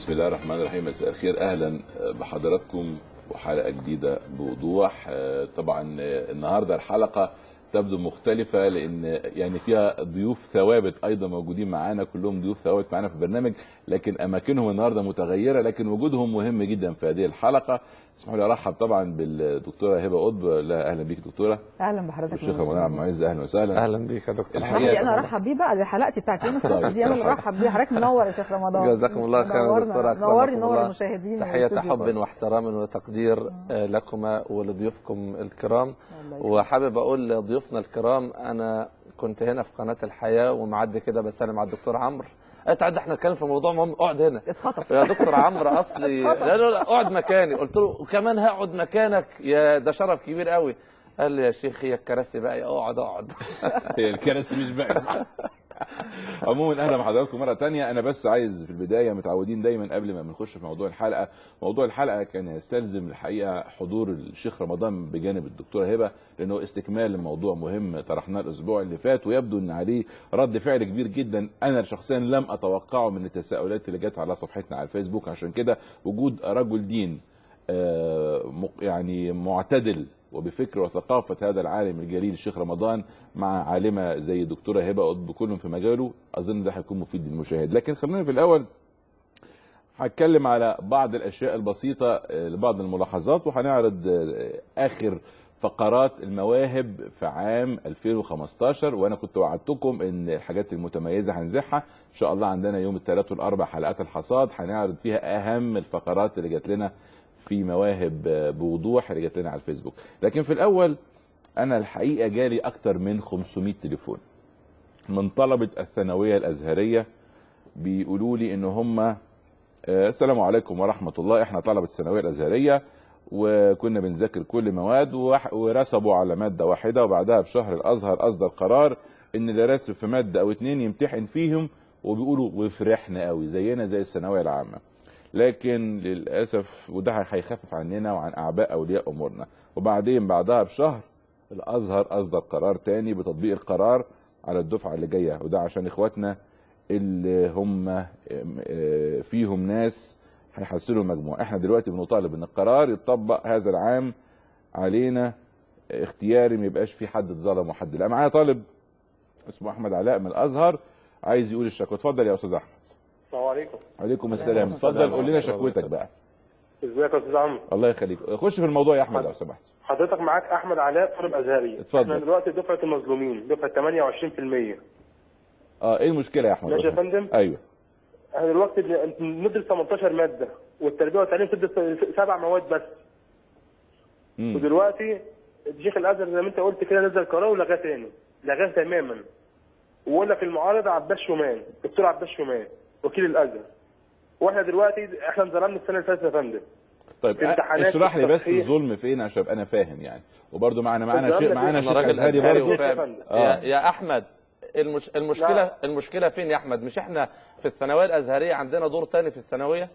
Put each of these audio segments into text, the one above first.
بسم الله الرحمن الرحيم مساء الخير اهلا بحضراتكم وحلقه جديده بوضوح آه، طبعا آه، النهارده الحلقه تبدو مختلفة لأن يعني فيها ضيوف ثوابت أيضا موجودين معانا كلهم ضيوف ثوابت معانا في البرنامج لكن أماكنهم النهاردة متغيرة لكن وجودهم مهم جدا في هذه الحلقة اسمحوا لي أرحب طبعا بالدكتورة هبة قطب لا أهلا بيك دكتورة اهلا بحضرتك والشيخ رمضان عبد المعز أهلا وسهلا اهلا بيك يا دكتور الحقيقة- صاحبي انا ارحب بيه بقى دي حلقتي بتاعت يوم السبت طيب. دي انا اللي ارحب بيه حضرتك منور يا شيخ رمضان جزاكم الله خيرا نورنا- دكتور أكرمكم نورني نور الله. المشاهدين تحية والاستوديو. حب واحترام وتقدير آه، لكما ولضيوفكم الكرام الله يخليك. وحابب اقول لضيوفنا الكرام انا كنت هنا في قناه الحياه ومعدي كده بسلم على الدكتور عمرو قلت عدى احنا نتكلم في موضوع مهم اقعد هنا اتخطف يا دكتور عمرو اصلي لا لا لا اقعد مكاني قلت له وكمان هقعد مكانك يا ده شرف كبير قوي قال لي يا شيخ هي الكراسي بقى اقعد اقعد هي الكراسي مش بايظه عموما اهلا بحضراتكم مره تانية انا بس عايز في البدايه متعودين دايما قبل ما بنخش في موضوع الحلقه موضوع الحلقه كان يستلزم الحقيقه حضور الشيخ رمضان بجانب الدكتوره هبه لانه استكمال لموضوع مهم طرحناه الاسبوع اللي فات ويبدو ان عليه رد فعل كبير جدا انا شخصيا لم اتوقعه من التساؤلات اللي جت على صفحتنا على الفيسبوك عشان كده وجود رجل دين آه، مق- يعني معتدل وبفكر وثقافة هذا العالم الجليل الشيخ رمضان مع عالمة زي الدكتورة هبة قطب كلهم في مجاله أظن ده هيكون مفيد للمشاهد لكن خلينا في الأول هتكلم على بعض الأشياء البسيطة آه، لبعض الملاحظات وهنعرض آه، آخر فقرات المواهب في عام 2015 وانا كنت وعدتكم ان الحاجات المتميزه هنزعها ان شاء الله عندنا يوم الثلاث والاربع حلقات الحصاد هنعرض فيها اهم الفقرات اللي جات لنا في مواهب آه، بوضوح اللي جات لنا على الفيسبوك لكن في الاول انا الحقيقه جالي اكتر من 500 تليفون من طلبه الثانويه الازهريه بيقولوا لي ان هم آه، السلام عليكم ورحمه الله احنا طلبه الثانويه الازهريه وكنا بنذاكر كل مواد وح- ورسبوا على ماده واحده وبعدها بشهر الازهر اصدر قرار ان اللي راسب في ماده او اتنين يمتحن فيهم وبيقولوا وفرحنا قوي زينا زي الثانويه العامه لكن للاسف وده هيخفف عننا وعن اعباء اولياء امورنا وبعدين بعدها بشهر الازهر اصدر قرار تاني بتطبيق القرار على الدفعه اللي جايه وده عشان اخواتنا اللي هم آم، آه، فيهم ناس هيحسنوا المجموع احنا دلوقتي بنطالب ان القرار يتطبق هذا العام علينا اختياري ما يبقاش في حد اتظلم وحد لا معايا طالب اسمه احمد علاء من الازهر عايز يقول الشكوى اتفضل يا استاذ احمد السلام عليكم عليكم السلام اتفضل قول لنا شكوتك بقى ازيك يا استاذ عمرو الله يخليك خش في الموضوع يا احمد لو سمحت حضرتك معاك احمد علاء طالب ازهري اتفضل. احنا دلوقتي دفعه المظلومين دفعه 28% اه ايه المشكله يا احمد ماشي يا فندم ايوه احنا دلوقتي بن- بندرس 18 ماده والتربيه والتعليم بتدرس سبع مواد بس مم. ودلوقتي شيخ الازهر زي ما انت قلت كده نزل قرار ولغاه تاني لغاه تماما وقول لك المعارض عباس شومان دكتور عباس شومان وكيل الازهر واحنا دلوقتي احنا انظلمنا السنه اللي فاتت يا فندم طيب في امتحانات اشرح لي بس التصحيح. الظلم فين عشان ابقى انا فاهم يعني وبرده معانا معانا الظلم شيء ده معانا في- شيخ أنا راجل ازهري أزهري برضه وفاهم. وفاهم. آه. يا, يا احمد المش... المشكله لا. المشكله فين يا احمد مش احنا في الثانويه الازهريه عندنا دور تاني في الثانويه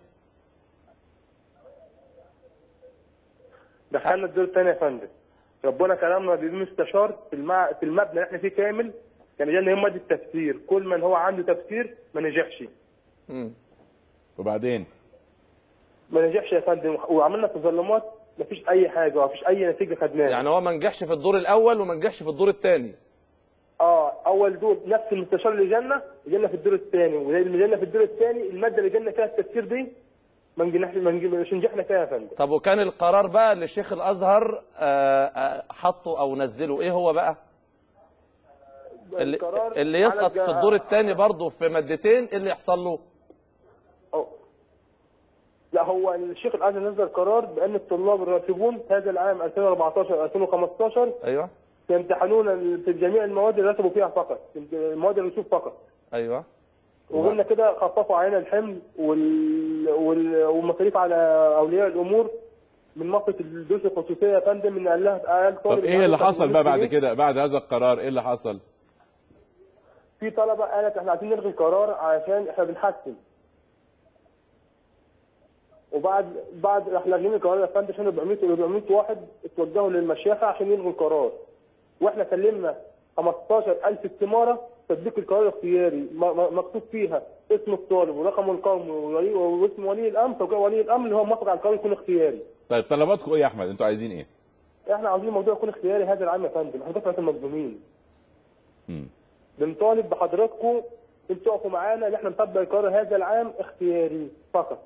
دخلنا الدور الثاني يا فندم ربنا كرمنا بدون مستشار في المع... في المبنى اللي احنا فيه كامل كان جانا يوم ماده التفسير كل من هو عنده تفسير ما نجحش مم. وبعدين ما نجحش يا فندم وعملنا تظلمات مفيش اي حاجه ومفيش اي نتيجه خدناها يعني هو ما نجحش في الدور الاول وما نجحش في الدور الثاني اه اول دور نفس المستشار اللي جالنا جالنا في الدور الثاني وزي اللي جالنا في الدور الثاني الماده اللي جالنا فيها التفسير دي ما نجحش ما نجح- مش نجحنا فيها يا فندم طب وكان القرار بقى اللي الشيخ الازهر آه، آه، حطه او نزله ايه هو بقى اللي, القرار اللي على يسقط الج- في الدور الثاني برضه في مادتين ايه اللي يحصل له أو. لا هو الشيخ الازهر نزل قرار بان الطلاب الراتبون هذا العام 2014 2015 ايوه يمتحنون في جميع المواد اللي رتبوا فيها فقط المواد الرسوب فقط ايوه وقلنا كده خففوا علينا الحمل وال... وال... والمصاريف على اولياء الامور من نقطه الدروس الخصوصيه يا فندم ان قال لها قال طب طالب ايه اللي عنده حصل بقى بعد 800 جنيه. كده بعد هذا القرار ايه اللي حصل في طلبه قالت احنا عايزين نلغي القرار عشان احنا بنحسن وبعد بعد احنا لاغيين القرار يا فندم عشان 400 400 واحد اتوجهوا للمشيخه عشان يلغوا القرار واحنا سلمنا 15000 استماره تطبيق القرار الاختياري م- م- مكتوب فيها اسم الطالب ورقمه القومي وولي- واسم ولي الامر توقيع ولي الامر اللي هو موافق على القرار يكون اختياري طيب طلباتكم ايه يا احمد انتوا عايزين ايه احنا عاوزين الموضوع يكون اختياري هذا العام يا فندم احنا دفعه المظلومين مم. بنطالب بحضراتكم انتوا تقفوا معانا ان احنا نطبق القرار هذا العام اختياري فقط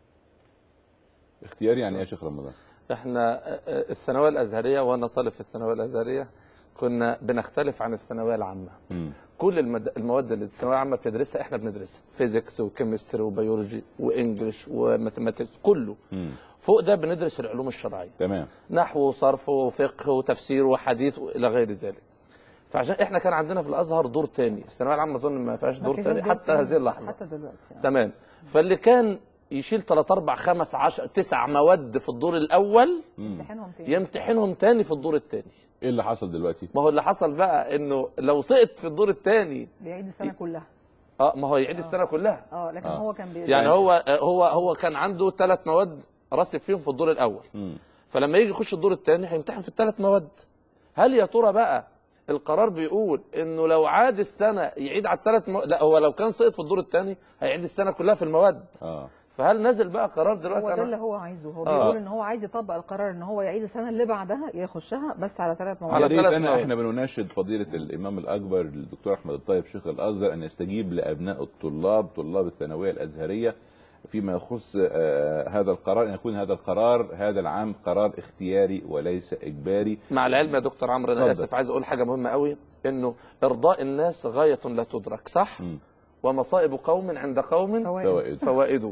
اختياري يعني ايه يا شيخ رمضان احنا آه، آه، الثانويه الازهريه وانا طالب في الثانويه الازهريه كنا بنختلف عن الثانويه العامه مم. كل المد... المواد اللي الثانويه العامه بتدرسها احنا بندرسها فيزيكس وكيمستري وبيولوجي وانجلش وماثيماتكس كله مم. فوق ده بندرس العلوم الشرعيه تمام نحو وصرف وفقه وتفسير وحديث والى غير ذلك فعشان احنا كان عندنا في الازهر دور تاني الثانويه العامه اظن ما فيهاش دور مفيش تاني دور حتى تاني هذه اللحظه حتى دلوقتي يعني. تمام فاللي كان يشيل 3 4 5 10 9 مواد في الدور الاول مم. امتحانهم تاني يمتحنهم تاني في الدور الثاني ايه اللي حصل دلوقتي ما هو اللي حصل بقى انه لو سقط في الدور الثاني بيعيد السنه كلها اه ما هو يعيد السنه كلها اه لكن آه. هو كان بي... يعني هو هو هو كان عنده ثلاث مواد راسب فيهم في الدور الاول مم. فلما يجي يخش الدور الثاني هيمتحن في الثلاث مواد هل يا ترى بقى القرار بيقول انه لو عاد السنه يعيد على الثلاث مو... لا هو لو كان سقط في الدور الثاني هيعيد السنه كلها في المواد اه فهل نزل بقى قرار دلوقتي هو ده اللي أنا... هو عايزه هو آه. بيقول ان هو عايز يطبق القرار ان هو يعيد السنه اللي بعدها يخشها بس على ثلاث على يا مواد ريت ثلاث انا مواد. احنا بنناشد فضيله الامام الاكبر الدكتور احمد الطيب شيخ الازهر ان يستجيب لابناء الطلاب طلاب الثانويه الازهريه فيما يخص آه هذا القرار ان يكون هذا القرار هذا العام قرار اختياري وليس اجباري مع العلم يا دكتور عمرو انا اتفضل. اسف عايز اقول حاجه مهمه قوي انه ارضاء الناس غايه لا تدرك صح مم. ومصائب قوم عند قوم فوائد. فوائد فوائده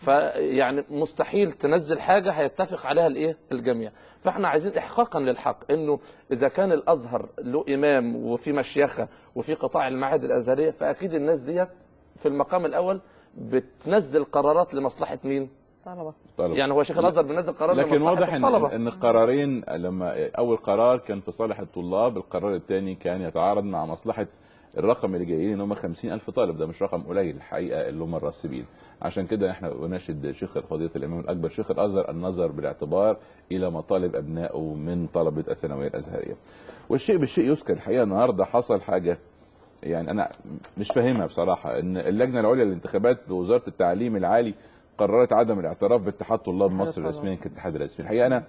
فيعني مستحيل تنزل حاجه هيتفق عليها الايه الجميع فاحنا عايزين احقاقا للحق انه اذا كان الازهر له امام وفي مشيخه وفي قطاع المعاهد الازهريه فاكيد الناس ديت في المقام الاول بتنزل قرارات لمصلحه مين طلبه طلب. يعني هو شيخ الازهر بينزل قرار لكن لمصلحة واضح ان الطلبة. ان القرارين لما اول قرار كان في صالح الطلاب القرار الثاني كان يتعارض مع مصلحه الرقم اللي جايين ان هم 50 الف طالب ده مش رقم قليل الحقيقه اللي هم الراسبين عشان كده احنا بناشد شيخ فضيله الامام الاكبر شيخ الازهر النظر بالاعتبار الى مطالب ابنائه من طلبه الثانويه الازهريه والشيء بالشيء يذكر الحقيقه النهارده حصل حاجه يعني انا مش فاهمها بصراحه ان اللجنه العليا للانتخابات بوزاره التعليم العالي قررت عدم الاعتراف باتحاد طلاب اتحاد مصر الطلاب. رسميا كاتحاد رسمي الحقيقه انا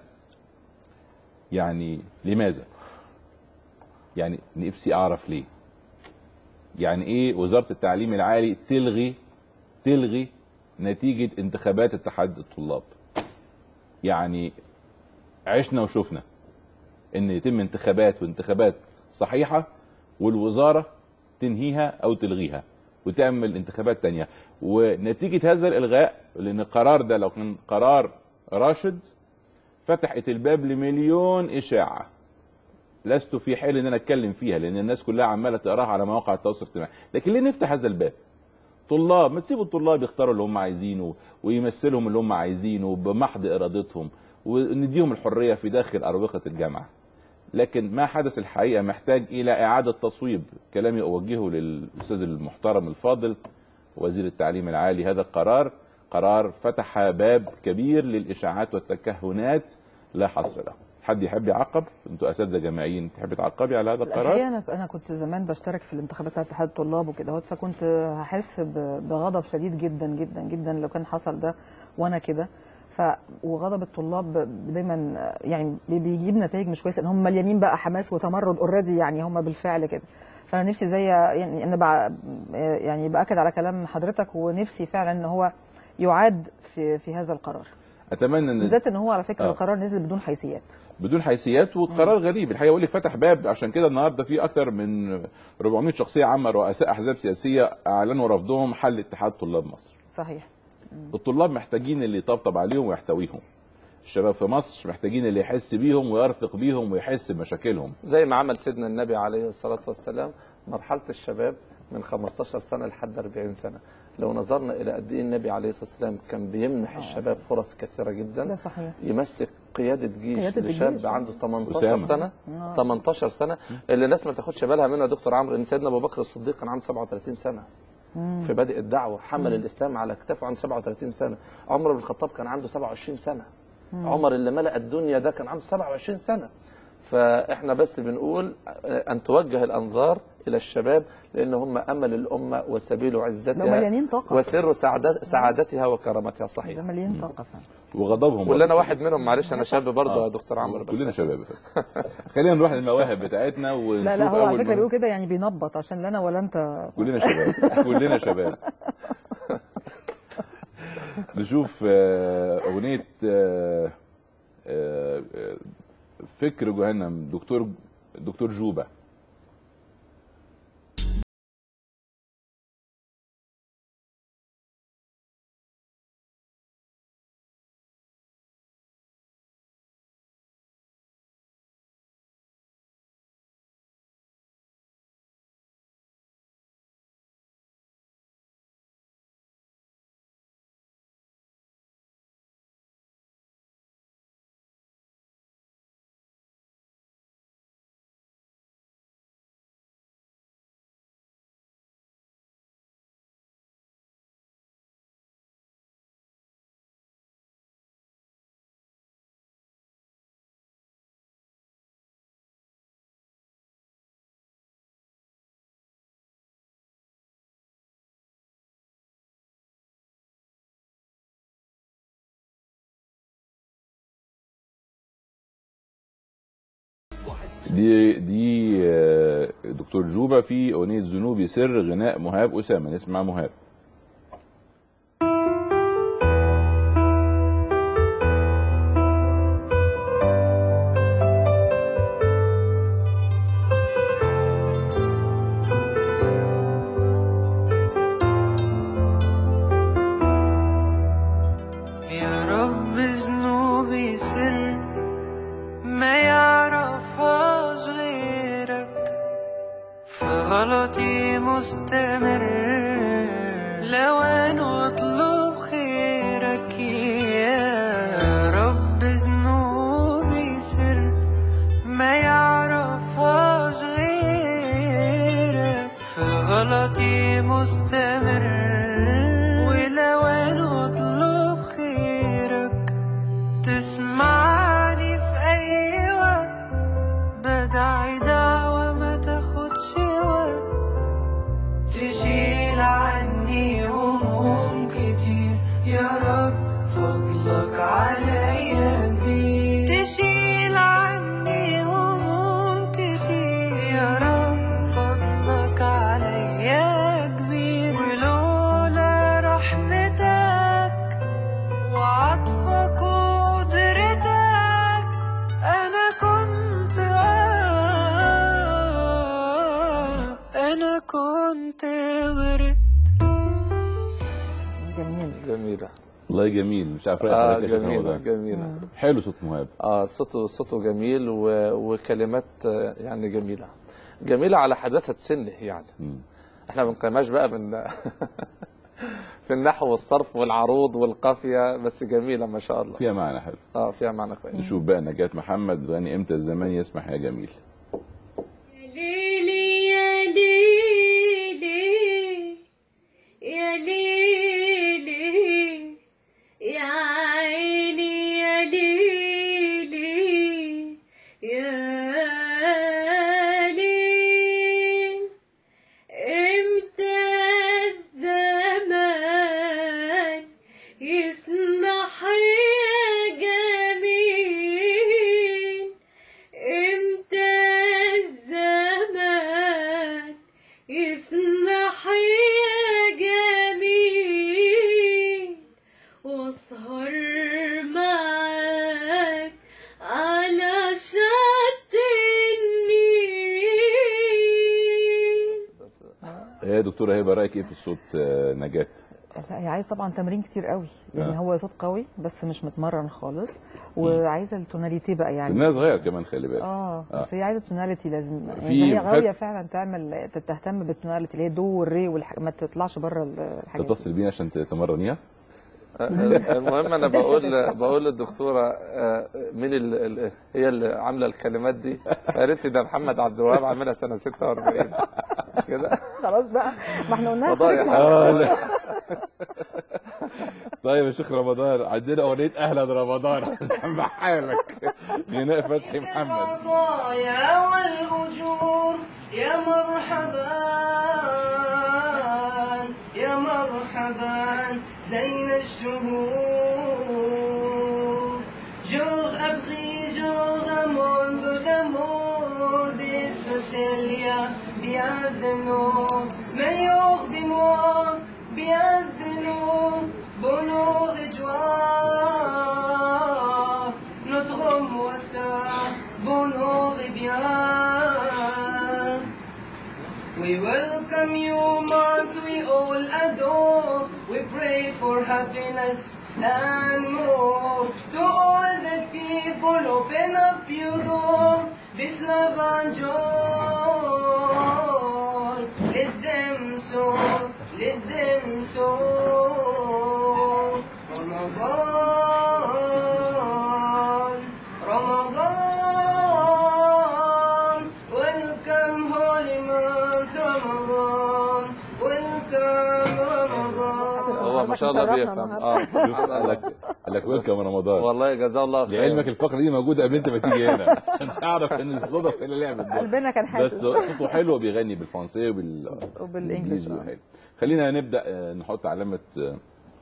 يعني لماذا يعني نفسي اعرف ليه يعني ايه وزاره التعليم العالي تلغي تلغي نتيجه انتخابات اتحاد الطلاب يعني عشنا وشفنا ان يتم انتخابات وانتخابات صحيحه والوزاره تنهيها او تلغيها وتعمل انتخابات تانية ونتيجة هذا الإلغاء لأن القرار ده لو كان قرار راشد فتحت الباب لمليون إشاعة لست في حال ان انا اتكلم فيها لان الناس كلها عماله تقراها على مواقع التواصل الاجتماعي لكن ليه نفتح هذا الباب طلاب ما تسيبوا الطلاب يختاروا اللي هم عايزينه ويمثلهم اللي هم عايزينه بمحض ارادتهم ونديهم الحريه في داخل اروقه الجامعه لكن ما حدث الحقيقه محتاج الى اعاده تصويب كلامي اوجهه للاستاذ المحترم الفاضل وزير التعليم العالي هذا القرار قرار فتح باب كبير للاشاعات والتكهنات لا حصر له حد يحب يعقب انتوا اساتذه جامعيين تحب تعقبي على هذا الحقيقه القرار انا انا كنت زمان بشترك في الانتخابات بتاعت اتحاد الطلاب وكده اهوت، فكنت هحس ب- بغضب شديد جدا جدا جدا لو كان حصل ده وانا كده ف وغضب الطلاب دايما يعني بي- بيجيب نتائج مش كويسه ان هم مليانين بقى حماس وتمرد اوريدي يعني هم بالفعل كده فانا نفسي زي يعني انا بع يعني باكد على كلام حضرتك ونفسي فعلا ان هو يعاد في في هذا القرار اتمنى ان بالذات ان هو على فكره آه. القرار نزل بدون حيثيات بدون حيثيات وقرار غريب الحقيقه اقول لك فتح باب عشان كده النهارده في اكثر من 400 شخصيه عامه رؤساء احزاب سياسيه اعلنوا رفضهم حل اتحاد طلاب مصر صحيح الطلاب محتاجين اللي يطبطب عليهم ويحتويهم الشباب في مصر محتاجين اللي يحس بيهم ويرفق بيهم ويحس بمشاكلهم زي ما عمل سيدنا النبي عليه الصلاة والسلام مرحلة الشباب من 15 سنة لحد 40 سنة لو نظرنا إلى قد إيه النبي عليه الصلاة والسلام كان بيمنح الشباب فرص كثيرة ده جدا صحيح يمسك قيادة جيش قيادة لشاب الجيش. عنده 18 أسامة. سنة 18 سنة اللي الناس ما تاخدش بالها منه يا دكتور عمرو إن سيدنا أبو بكر الصديق كان عنده 37 سنة في بدء الدعوة حمل الإسلام على كتافه عنده 37 سنة عمر بن الخطاب كان عنده 27 سنة عمر اللي ملأ الدنيا ده كان عنده 27 سنة فاحنا بس بنقول آه، ان توجه الانظار الى الشباب لان هم امل الامه وسبيل لو عزتها مليانين طاقه وسر سعادت- سعادتها وكرامتها ده صحيح مليان طاقه فعلا وغضبهم كلنا برضه. واحد منهم معلش انا شاب برضه يا دكتور عمرو بس كلنا شباب خلينا نروح للمواهب بتاعتنا ونشوف لا لا هو اول على فكره مواهب. بيقول كده يعني بينبط عشان لا انا ولا انت كلنا شباب كلنا شباب نشوف آه، اغنيه آه، آه، آه، فكر جهنم دكتور دكتور جوبه دي دي آه، دكتور جوبه في اغنيه ذنوبي سر غناء مهاب اسامه نسمع مهاب يا رب ذنوبي سر ما يعرفهاش غيرك في غلطي مستمر لو انا اطلب خيرك يا رب ذنوبي سر ما يعرفهاش غيرك في غلطي مستمر ولو انا اطلب خيرك تسمعني في اي وقت بدعي دعوة ما تاخدش وقت تشيل عني هموم كتير يا رب فضلك عليا كبير تشيل عني هموم كتير يا رب فضلك عليا كبير ولولا رحمتك وعطفك وقدرتك انا كنت آه انا كنت غرقت جميل جميله والله جميل مش عارف رايك اه حضرتك يا شيخ جميله رمضان. جميله حلو صوت مهاب اه صوته صوته جميل و... وكلمات آه، يعني جميله جميله على حداثه سنه يعني مم. احنا ما بنقيمهاش بقى من في النحو والصرف والعروض والقافيه بس جميله ما شاء الله فيها معنى حلو اه فيها معنى كويس نشوف بقى نجاة محمد بتغني امتى الزمان يسمح يا جميل ليلي يا ليلي يا ليلي يا عيني يا ليلي يا ليل امتى الزمان يسمح يا جميل امتى الزمان يسمح يا جميل واسهر معاك على شط النيل يا دكتوره هبه رايك ايه في الصوت آه، نجاة لا هي عايز طبعا تمرين كتير قوي يعني آه. هو صوت قوي بس مش متمرن خالص وعايزه التوناليتي بقى يعني سنها صغير كمان خلي بالك اه آه. بس هي عايزه التوناليتي لازم في يعني هي غاويه فك- فعلا تعمل تهتم بالتوناليتي اللي هي دو والري والح... ما تطلعش بره الحاجات دي. تتصل بينا عشان تمرنيها المهم انا بقول بقول للدكتوره آه، مين ال- ال- هي اللي عامله الكلمات دي قالت لي ده محمد عبد الوهاب عاملها سنه 46 مش كده خلاص بقى ما احنا قلنا فضايح اه لا طيب يا شيخ رمضان عندنا اغنيه اهلا رمضان هسمعها لك غناء فتحي محمد العطايا والأجور يا مرحبا يا مرحبا زين الشهور Jour après jour d'amour, d'amour, des Célia, bienvenue, meilleur des mois, bienvenue, bonheur et joie, notre moisson, bonheur et bien. We welcome you, month we all adore. We pray for happiness and more. To all the people, open up your door. Peace, love, and joy. Let them soar, let them soar. Ramadan, Ramadan. Welcome, holy month, Ramadan. Welcome, Ramadan. هو ما شاء الله شرفنا بيفهم النهاردة. شوف اه قال لك قال لك ويلكم رمضان والله جزاه الله خير لعلمك الفقره دي موجوده قبل انت ما تيجي هنا عشان تعرف ان الصدف اللي لعبت دول قلبنا كان بس حاسس صوته حلو بيغني بالفرنسيه وبال وبالانجلش بالإنجليزي حلو. خلينا نبدا آه، نحط علامه آه،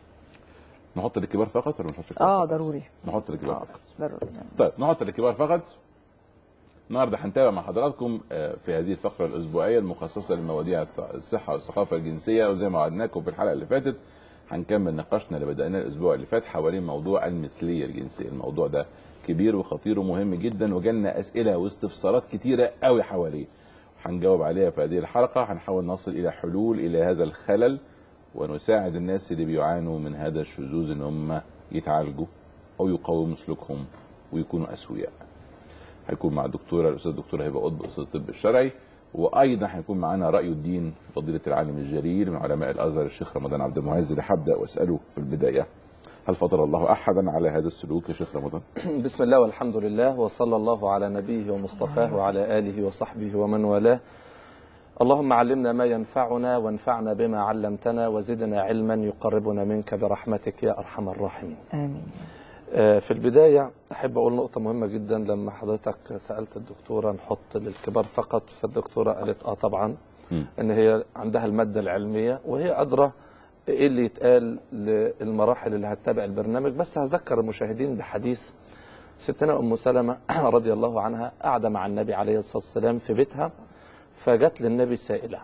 نحط للكبار فقط ولا ما نحطش للكبار اه فقط؟ ضروري نحط للكبار اه فقط ضروري طيب نحط للكبار فقط النهارده هنتابع مع حضراتكم آه، في هذه الفقره الاسبوعيه المخصصه لمواضيع الث- الصحه والثقافه الجنسيه وزي ما وعدناكم في الحلقه اللي فاتت هنكمل نقاشنا اللي بدأناه الاسبوع اللي فات حوالين موضوع المثليه الجنسيه الموضوع ده كبير وخطير ومهم جدا وجالنا اسئله واستفسارات كتيره قوي حواليه هنجاوب عليها في هذه الحلقه هنحاول نصل الى حلول الى هذا الخلل ونساعد الناس اللي بيعانوا من هذا الشذوذ ان هم يتعالجوا او يقاوموا سلوكهم ويكونوا اسوياء هيكون مع الدكتوره الاستاذ الدكتوره هبه قطب استاذ الطب الشرعي وايضا هيكون معانا راي الدين فضيله العالم الجليل من علماء الازهر الشيخ رمضان عبد المعز اللي هبدا واساله في البدايه هل فضل الله احدا على هذا السلوك يا شيخ رمضان؟ بسم الله والحمد لله وصلى الله على نبيه ومصطفاه وعلى آله وصحبه ومن والاه اللهم علمنا ما ينفعنا وانفعنا بما علمتنا وزدنا علما يقربنا منك برحمتك يا أرحم الراحمين امين آه، في البداية أحب أقول نقطة مهمة جدا لما حضرتك سألت الدكتورة نحط للكبار فقط فالدكتورة قالت آه طبعا مم. إن هي عندها المادة العلمية وهي أدرى إيه اللي يتقال للمراحل اللي هتتابع البرنامج بس هذكر المشاهدين بحديث ستنا أم سلمة رضي الله عنها قاعدة مع النبي عليه الصلاة والسلام في بيتها فجت للنبي سائلة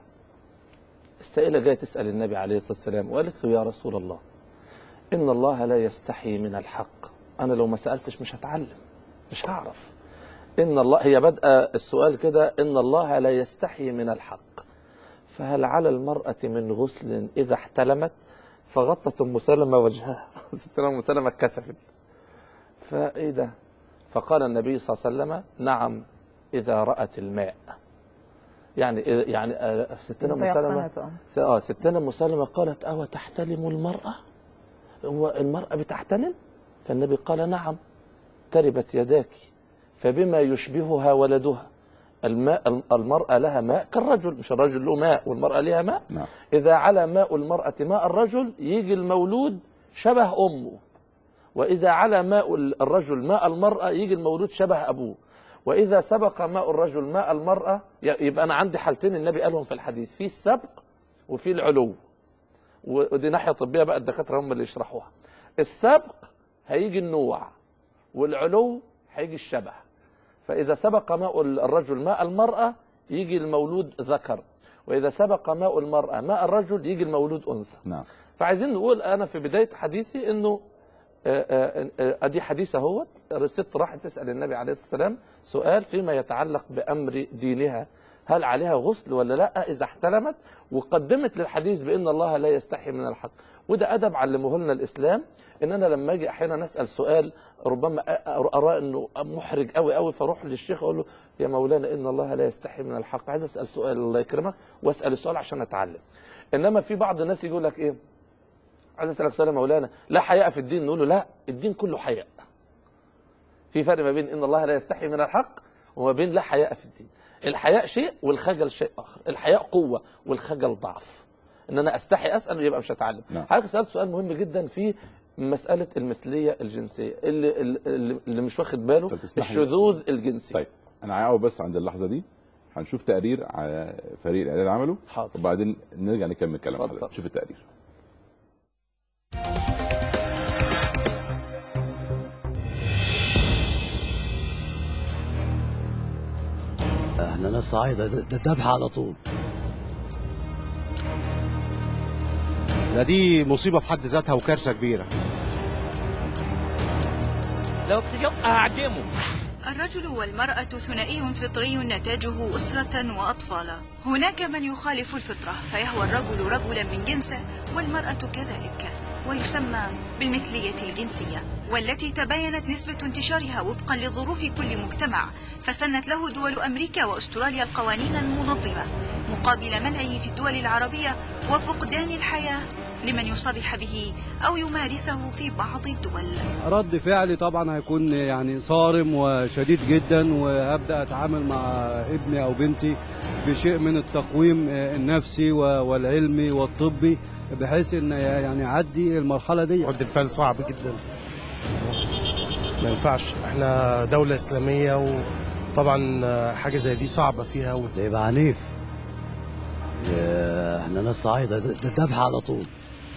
السائلة جاية تسأل النبي عليه الصلاة والسلام وقالت له يا رسول الله إن الله لا يستحي من الحق أنا لو ما سألتش مش هتعلم مش هعرف إن الله هي بادئة السؤال كده إن الله لا يستحي من الحق فهل على المرأة من غسل إذا احتلمت فغطت أم سلمة وجهها ستنا أم سلمة اتكسفت فإيه ده فقال النبي صلى الله عليه وسلم نعم إذا رأت الماء يعني إذا- يعني آه، ستنا أم سلمة تيقنت، آه. س- اه ستنا ام سلمة قالت أو تحتلم المرأة هو المرأة بتحتلم فالنبي قال نعم تربت يداك فبما يشبهها ولدها الماء المرأة لها ماء كالرجل مش الرجل له ماء والمرأة لها ماء نعم إذا على ماء المرأة ماء الرجل يجي المولود شبه أمه وإذا على ماء الرجل ماء المرأة يجي المولود شبه أبوه وإذا سبق ماء الرجل ماء المرأة يبقى أنا عندي حالتين النبي قالهم في الحديث في السبق وفي العلو ودي ناحية طبية بقى الدكاترة هم اللي يشرحوها السبق هيجي النوع والعلو هيجي الشبه فإذا سبق ماء الرجل ماء المرأة يجي المولود ذكر وإذا سبق ماء المرأة ماء الرجل يجي المولود أنثى نعم فعايزين نقول انا في بدايه حديثي انه آه، آه، آه، ادي حديث اهوت الست راحت تسال النبي عليه الصلاه والسلام سؤال فيما يتعلق بامر دينها هل عليها غسل ولا لا اذا احتلمت وقدمت للحديث بان الله لا يستحي من الحق وده ادب علمه لنا الاسلام ان انا لما اجي احيانا اسال سؤال ربما أ- أ- ارى انه محرج قوي قوي فاروح للشيخ اقول له يا مولانا ان الله لا يستحي من الحق عايز اسال سؤال الله يكرمك واسال السؤال عشان اتعلم انما في بعض الناس يقول لك ايه عايز اسالك سؤال يا مولانا لا حياء في الدين نقول له لا الدين كله حياء في فرق ما بين ان الله لا يستحي من الحق وما بين لا حياء في الدين الحياء شيء والخجل شيء اخر الحياء قوه والخجل ضعف ان انا استحي اسال يبقى مش هتعلم نعم. حضرتك سالت سؤال مهم جدا في من مساله المثليه الجنسيه اللي اللي, اللي مش واخد باله طب تسمح لي؟ الشذوذ الجنسي طيب انا هقعد بس عند اللحظه دي هنشوف تقرير على فريق الاعداد عمله حاضر وبعدين نرجع نكمل كلام اتفضل. حضرتك شوف التقرير احنا ناس صعيدة ده ده ذبح على طول ده دي مصيبه في حد ذاتها وكارثه كبيره لو اكتشفت هعدمه الرجل والمرأة ثنائي فطري نتاجه أسرة وأطفالا هناك من يخالف الفطرة فيهوى الرجل رجلا من جنسه والمرأة كذلك ويسمى بالمثلية الجنسية والتي تباينت نسبة انتشارها وفقا لظروف كل مجتمع فسنت له دول أمريكا وأستراليا القوانين المنظمة مقابل منعه في الدول العربية وفقدان الحياة لمن يصرح به أو يمارسه في بعض الدول رد فعلي طبعا هيكون يعني صارم وشديد جدا وهبدا اتعامل مع ابني او بنتي بشيء من التقويم النفسي والعلمي والطبي بحيث ان يعني يعدي المرحله دي رد الفعل صعب جدا ما ينفعش احنا دولة إسلامية وطبعا حاجة زي دي صعبة فيها و... ده يبقى عنيف يا- احنا ناس صعيدة ده ده ذبح على طول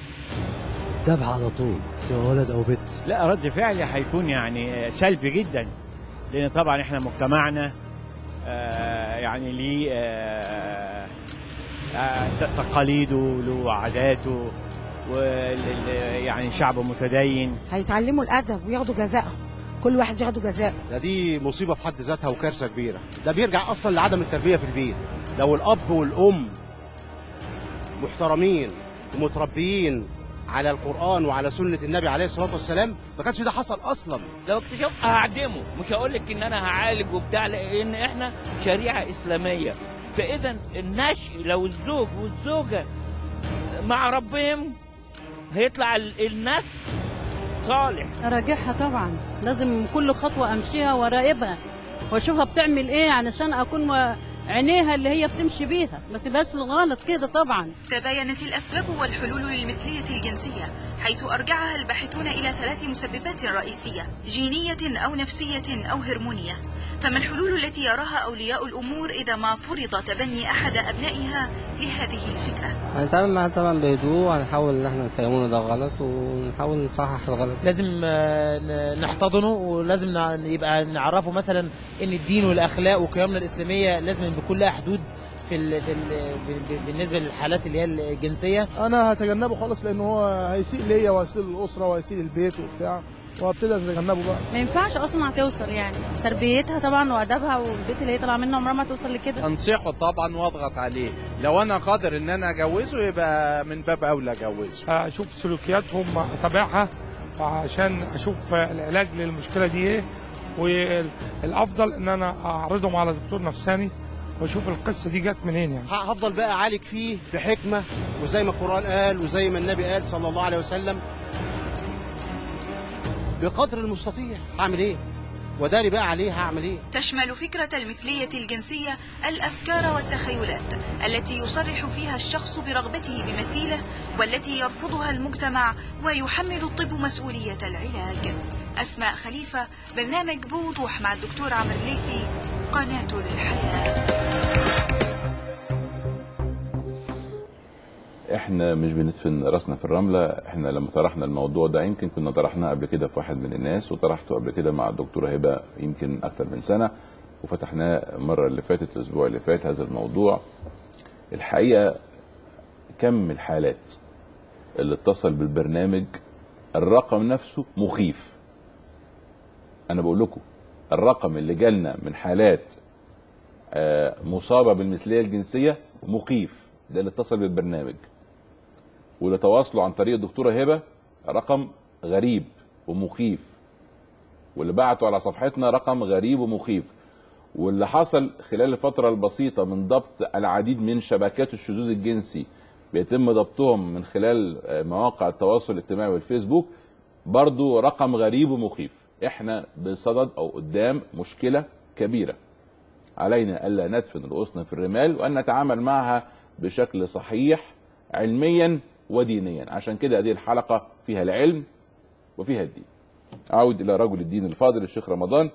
ذبح على طول سواء ولد او بنت لا رد فعلي هيكون يعني سلبي جدا لان طبعا احنا مجتمعنا آه، يعني ليه آه، آه، ت- تقاليده له عاداته وال- ال- يعني شعب متدين هيتعلموا الادب وياخدوا جزاءهم كل واحد ياخدوا جزاء ده دي مصيبه في حد ذاتها وكارثه كبيره ده بيرجع اصلا لعدم التربيه في البيت لو الاب والام محترمين ومتربيين على القران وعلى سنه النبي عليه الصلاه والسلام ما كانش ده حصل اصلا لو اكتشفت هعدمه مش هقول لك ان انا هعالج وبتاع لان احنا شريعه اسلاميه فاذا النشء لو الزوج والزوجه مع ربهم هيطلع ال- النسل صالح اراجعها طبعا لازم كل خطوه امشيها وراقبها واشوفها بتعمل ايه علشان اكون و- عينيها اللي هي بتمشي بيها ما سيبهاش الغلط كده طبعا تباينت الأسباب والحلول للمثلية الجنسية حيث أرجعها الباحثون إلى ثلاث مسببات رئيسية جينية أو نفسية أو هرمونية فما الحلول التي يراها أولياء الأمور إذا ما فرض تبني أحد أبنائها لهذه الفكرة هنتعامل معاه طبعا بهدوء وهنحاول ان احنا نفهمه ده غلط ونحاول نصحح الغلط لازم آه، ن- نحتضنه ولازم نع- يبقى نعرفه مثلا ان الدين والاخلاق وقيمنا الاسلاميه لازم بيكون لها حدود في ال في ال ب- ب- بالنسبه للحالات اللي هي الجنسيه انا هتجنبه خالص لان هو هيسيء ليا وهيسيء للاسره وهيسيء للبيت وبتاع وهبتدي اتجنبه بقى ما ينفعش اصلا توصل يعني تربيتها طبعا وادبها والبيت اللي هي طالعه منه عمرها ما توصل لكده انصحه طبعا واضغط عليه لو انا قادر ان انا اجوزه يبقى من باب اولى اجوزه اشوف سلوكياتهم اتابعها عشان اشوف العلاج للمشكله دي ايه والافضل ان انا اعرضهم على دكتور نفساني واشوف القصه دي جت منين يعني ه- هفضل بقى اعالج فيه بحكمه وزي ما القران قال وزي ما النبي قال صلى الله عليه وسلم بقدر المستطيع هعمل ايه وداري بقى عليه هعمل ايه تشمل فكرة المثلية الجنسية الأفكار والتخيلات التي يصرح فيها الشخص برغبته بمثيله والتي يرفضها المجتمع ويحمل الطب مسؤولية العلاج أسماء خليفة برنامج بوضوح مع الدكتور عمرو الليثي قناة الحياة احنا مش بندفن راسنا في الرمله احنا لما طرحنا الموضوع ده يمكن كنا طرحناه قبل كده في واحد من الناس وطرحته قبل كده مع الدكتوره هبه يمكن اكتر من سنه وفتحناه المره اللي فاتت الاسبوع اللي فات هذا الموضوع الحقيقه كم الحالات اللي اتصل بالبرنامج الرقم نفسه مخيف انا بقول لكم الرقم اللي جالنا من حالات آه، مصابه بالمثليه الجنسيه مخيف ده اللي اتصل بالبرنامج واللي تواصلوا عن طريق الدكتوره هبه رقم غريب ومخيف واللي بعتوا على صفحتنا رقم غريب ومخيف واللي حصل خلال الفترة البسيطة من ضبط العديد من شبكات الشذوذ الجنسي بيتم ضبطهم من خلال آه، مواقع التواصل الاجتماعي والفيسبوك برضو رقم غريب ومخيف احنا بصدد او قدام مشكلة كبيرة علينا الا ندفن رؤوسنا في الرمال وان نتعامل معها بشكل صحيح علميا ودينيا عشان كده هذه الحلقه فيها العلم وفيها الدين اعود الى رجل الدين الفاضل الشيخ رمضان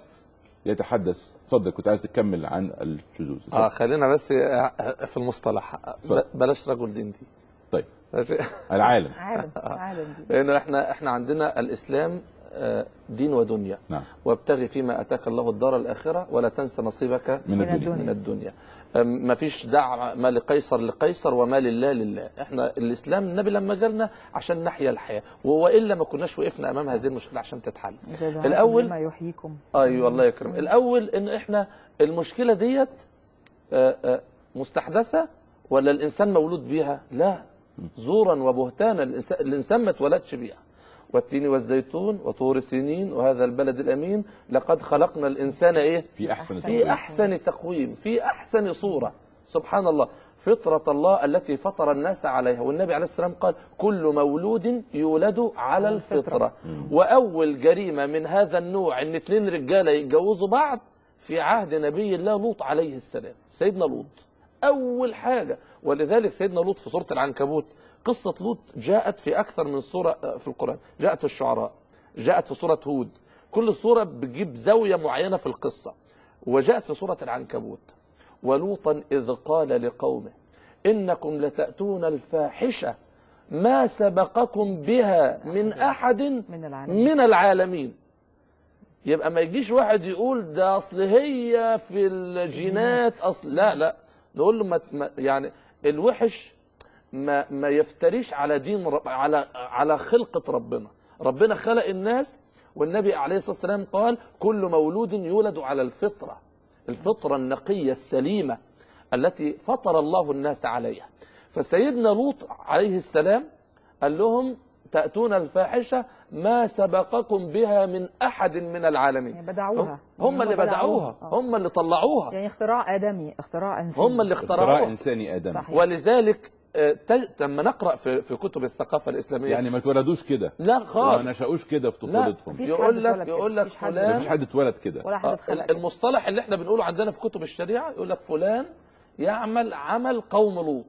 يتحدث اتفضل كنت عايز تكمل عن الشذوذ اه خلينا بس في المصطلح اتفضل. بلاش رجل دين دي طيب ماشي العالم عالم عالم دي. لانه احنا احنا عندنا الاسلام آه، دين ودنيا نعم وابتغي فيما اتاك الله الدار الاخره ولا تنس نصيبك من الدنيا. من الدنيا ما فيش دع ما لقيصر لقيصر وما لله لله احنا الاسلام النبي لما جالنا عشان نحيا الحياه والا ما كناش وقفنا امام هذه المشكله عشان تتحل إذا دعاكم الاول لما يحييكم ايوه الله يكرم الاول ان احنا المشكله ديت آه، آه، مستحدثه ولا الانسان مولود بيها لا زورا وبهتانا الإنسان- الانسان ما اتولدش بيها والتين والزيتون وطور سنين وهذا البلد الامين لقد خلقنا الانسان ايه في احسن في احسن تقويم في احسن صوره سبحان الله فطرة الله التي فطر الناس عليها والنبي عليه السلام قال كل مولود يولد على الفطرة وأول جريمة من هذا النوع إن اتنين رجالة يتجوزوا بعض في عهد نبي الله لوط عليه السلام سيدنا لوط أول حاجة ولذلك سيدنا لوط في سورة العنكبوت قصة لوط جاءت في أكثر من سورة في القرآن جاءت في الشعراء جاءت في سورة هود كل سورة بتجيب زاوية معينة في القصة وجاءت في سورة العنكبوت ولوطا إذ قال لقومه إنكم لتأتون الفاحشة ما سبقكم بها من أحد من العالمين من العالمين يبقى ما يجيش واحد يقول ده أصل هي في الجينات أصل لا لا نقول له ما ما- يعني الوحش ما ما يفتريش على دين رب على على خلقة ربنا ربنا خلق الناس والنبي عليه الصلاة والسلام قال كل مولود يولد على الفطرة الفطرة النقية السليمة التي فطر الله الناس عليها فسيدنا لوط عليه السلام قال لهم تأتون الفاحشة ما سبقكم بها من أحد من العالمين يعني بدعوها هم اللي بدعوها آه. هم اللي طلعوها يعني اختراع آدمي اختراع إنساني هم اللي اختراع اخترعوها انساني ادمي صحيح. ولذلك آه، ت- لما نقرأ في في كتب الثقافة الإسلامية يعني ما اتولدوش كده لا ما خالص نشأوش كده في لا طفولتهم مفيش يقول حد لك اتولد كده، يقول لك مفيش حد. فلان مفيش حد اتولد كده ولا حد آه، اتخلق كده. المصطلح اللي احنا بنقوله عندنا في كتب الشريعة يقول لك فلان يعمل عمل قوم لوط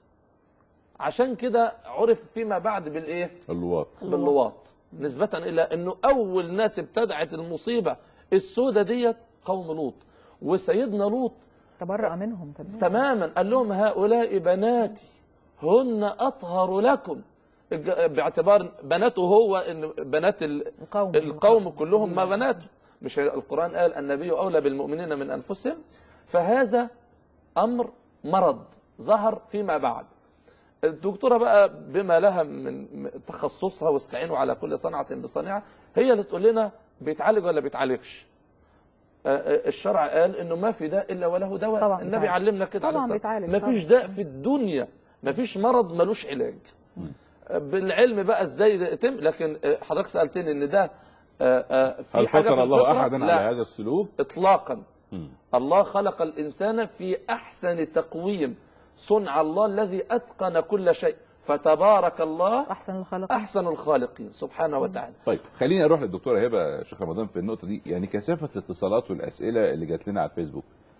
عشان كده عرف فيما بعد بالايه اللواط باللواط نسبة إلى أنه أول ناس ابتدعت المصيبة السودة ديت قوم لوط وسيدنا لوط تبرأ منهم تمام تماما قال لهم هؤلاء بناتي هن أطهر لكم الج- باعتبار بناته هو إن بنات ال- القوم القوم كلهم ما بناته مش القرآن قال النبي أولى بالمؤمنين من أنفسهم فهذا أمر مرض ظهر فيما بعد الدكتورة بقى بما لها من من تخصصها واستعينوا على كل صنعة بصنيعة هي اللي تقول لنا بيتعالج ولا بيتعالجش آه، آه، الشرع قال انه ما في داء الا وله دواء طبعا النبي بيتعالج. علمنا كده عليه طبعا الصلاة بيتعالج، ما فيش طبعا. داء في الدنيا ما فيش مرض ملوش علاج آه، بالعلم بقى ازاي ده يتم لكن آه، حضرتك سالتني ان ده آه، آه، في هل حاجة فطر في الله الفطرة؟ احدا لا. على هذا السلوك اطلاقا مم. الله خلق الانسان في احسن تقويم صنع الله الذي اتقن كل شيء فتبارك الله أحسن الخالقين احسن الخالقين سبحانه وتعالى طيب خليني اروح للدكتوره هبه شيخ رمضان في النقطه دي يعني كثافه الاتصالات والاسئله اللي جات لنا على الفيسبوك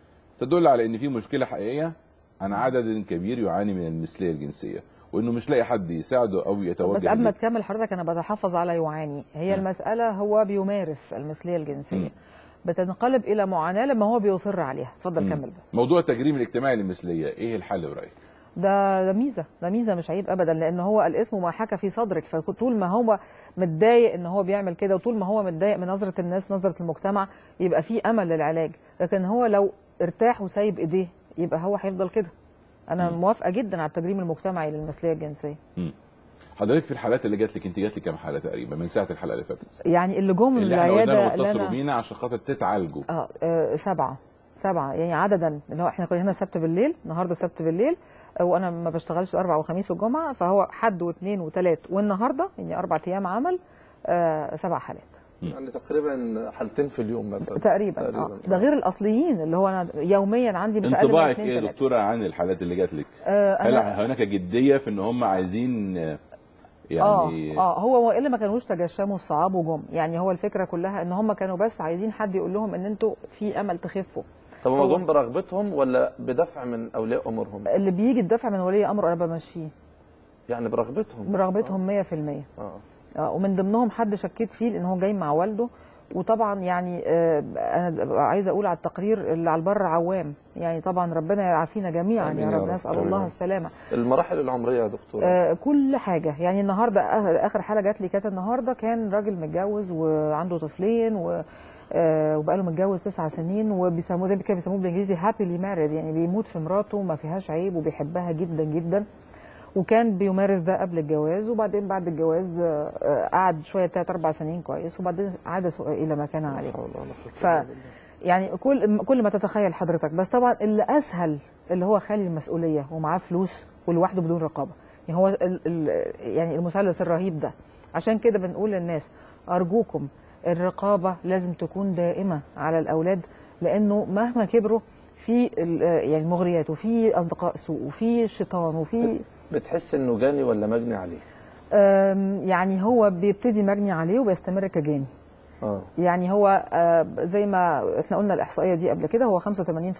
تدل على ان في مشكله حقيقيه عن عدد كبير يعاني من المثليه الجنسيه وانه مش لاقي حد يساعده او يتوجه بس قبل ما إليه. تكمل حضرتك انا بتحفظ على يعاني هي المساله هو بيمارس المثليه الجنسيه بتنقلب الى معاناه لما هو بيصر عليها اتفضل مم. كمل بقى موضوع التجريم الاجتماعي للمثليه ايه الحل برايك ده ده ميزه ده ميزه مش عيب ابدا لان هو الاثم ما حكى في صدرك فطول ما هو متضايق ان هو بيعمل كده وطول ما هو متضايق من نظره الناس نظره المجتمع يبقى في امل للعلاج لكن هو لو ارتاح وسايب ايديه يبقى هو هيفضل كده انا موافقه جدا على التجريم المجتمعي للمثليه الجنسيه مم. حضرتك في الحالات اللي جات لك انت جات لك كام حاله تقريبا من ساعه الحلقه اللي فاتت يعني اللي جم اللي احنا قلنا العياده اللي واتصلوا انا بينا عشان خاطر تتعالجوا اه آه، سبعة سبعة يعني عددا اللي هو احنا كنا هنا السبت بالليل النهارده السبت بالليل آه، وانا ما بشتغلش الاربع والخميس والجمعه فهو حد واثنين وثلاث والنهارده يعني اربع ايام عمل آه سبع حالات يعني تقريبا حالتين في اليوم مثلا تقريبا, تقريبا. آه. ده غير الاصليين اللي هو انا يوميا عندي مش اقل من انطباعك اثنين ايه يا ثلاثة. دكتوره عن الحالات اللي جات لك آه هل أنا هناك جديه في ان هم عايزين آه، يعني اه اه هو والا ما كانوش تجشموا الصعاب وجم يعني هو الفكره كلها ان هم كانوا بس عايزين حد يقول لهم ان انتوا في امل تخفوا طب هم هو- جم برغبتهم ولا بدفع من اولياء امورهم اللي بيجي الدفع من ولي امر انا بمشيه يعني برغبتهم برغبتهم 100% اه آه، ومن ضمنهم حد شكيت فيه لان هو جاي مع والده وطبعا يعني آه، انا عايزه اقول على التقرير اللي على البر عوام يعني طبعا ربنا يعافينا جميعا آمين يا يا رب رب. نسال آمين يا الله رب. السلامه المراحل العمريه يا دكتور آه، كل حاجه يعني النهارده آخر- اخر حاله جات لي كانت النهارده كان راجل متجوز وعنده طفلين و آه، وبقاله متجوز تسع سنين وبيسموه زي ما كانوا بيسموه بالانجليزي هابيلي مارد يعني بيموت في مراته ما فيهاش عيب وبيحبها جدا جدا وكان بيمارس ده قبل الجواز وبعدين بعد الجواز آه، آه، قعد شويه ثلاث اربع سنين كويس وبعدين عاد سوء الى ما كان عليه ف يعني كل كل ما تتخيل حضرتك بس طبعا اللي اسهل اللي هو خالي المسؤوليه ومعاه فلوس ولوحده بدون رقابه يعني هو ال ال يعني المثلث الرهيب ده عشان كده بنقول للناس ارجوكم الرقابه لازم تكون دائمه على الاولاد لانه مهما كبروا في ال- يعني المغريات وفي اصدقاء سوء وفي شيطان وفي بتحس انه جاني ولا مجني عليه أم، يعني هو بيبتدي مجني عليه وبيستمر كجاني اه يعني هو آه، زي ما احنا قلنا الاحصائيه دي قبل كده هو 85%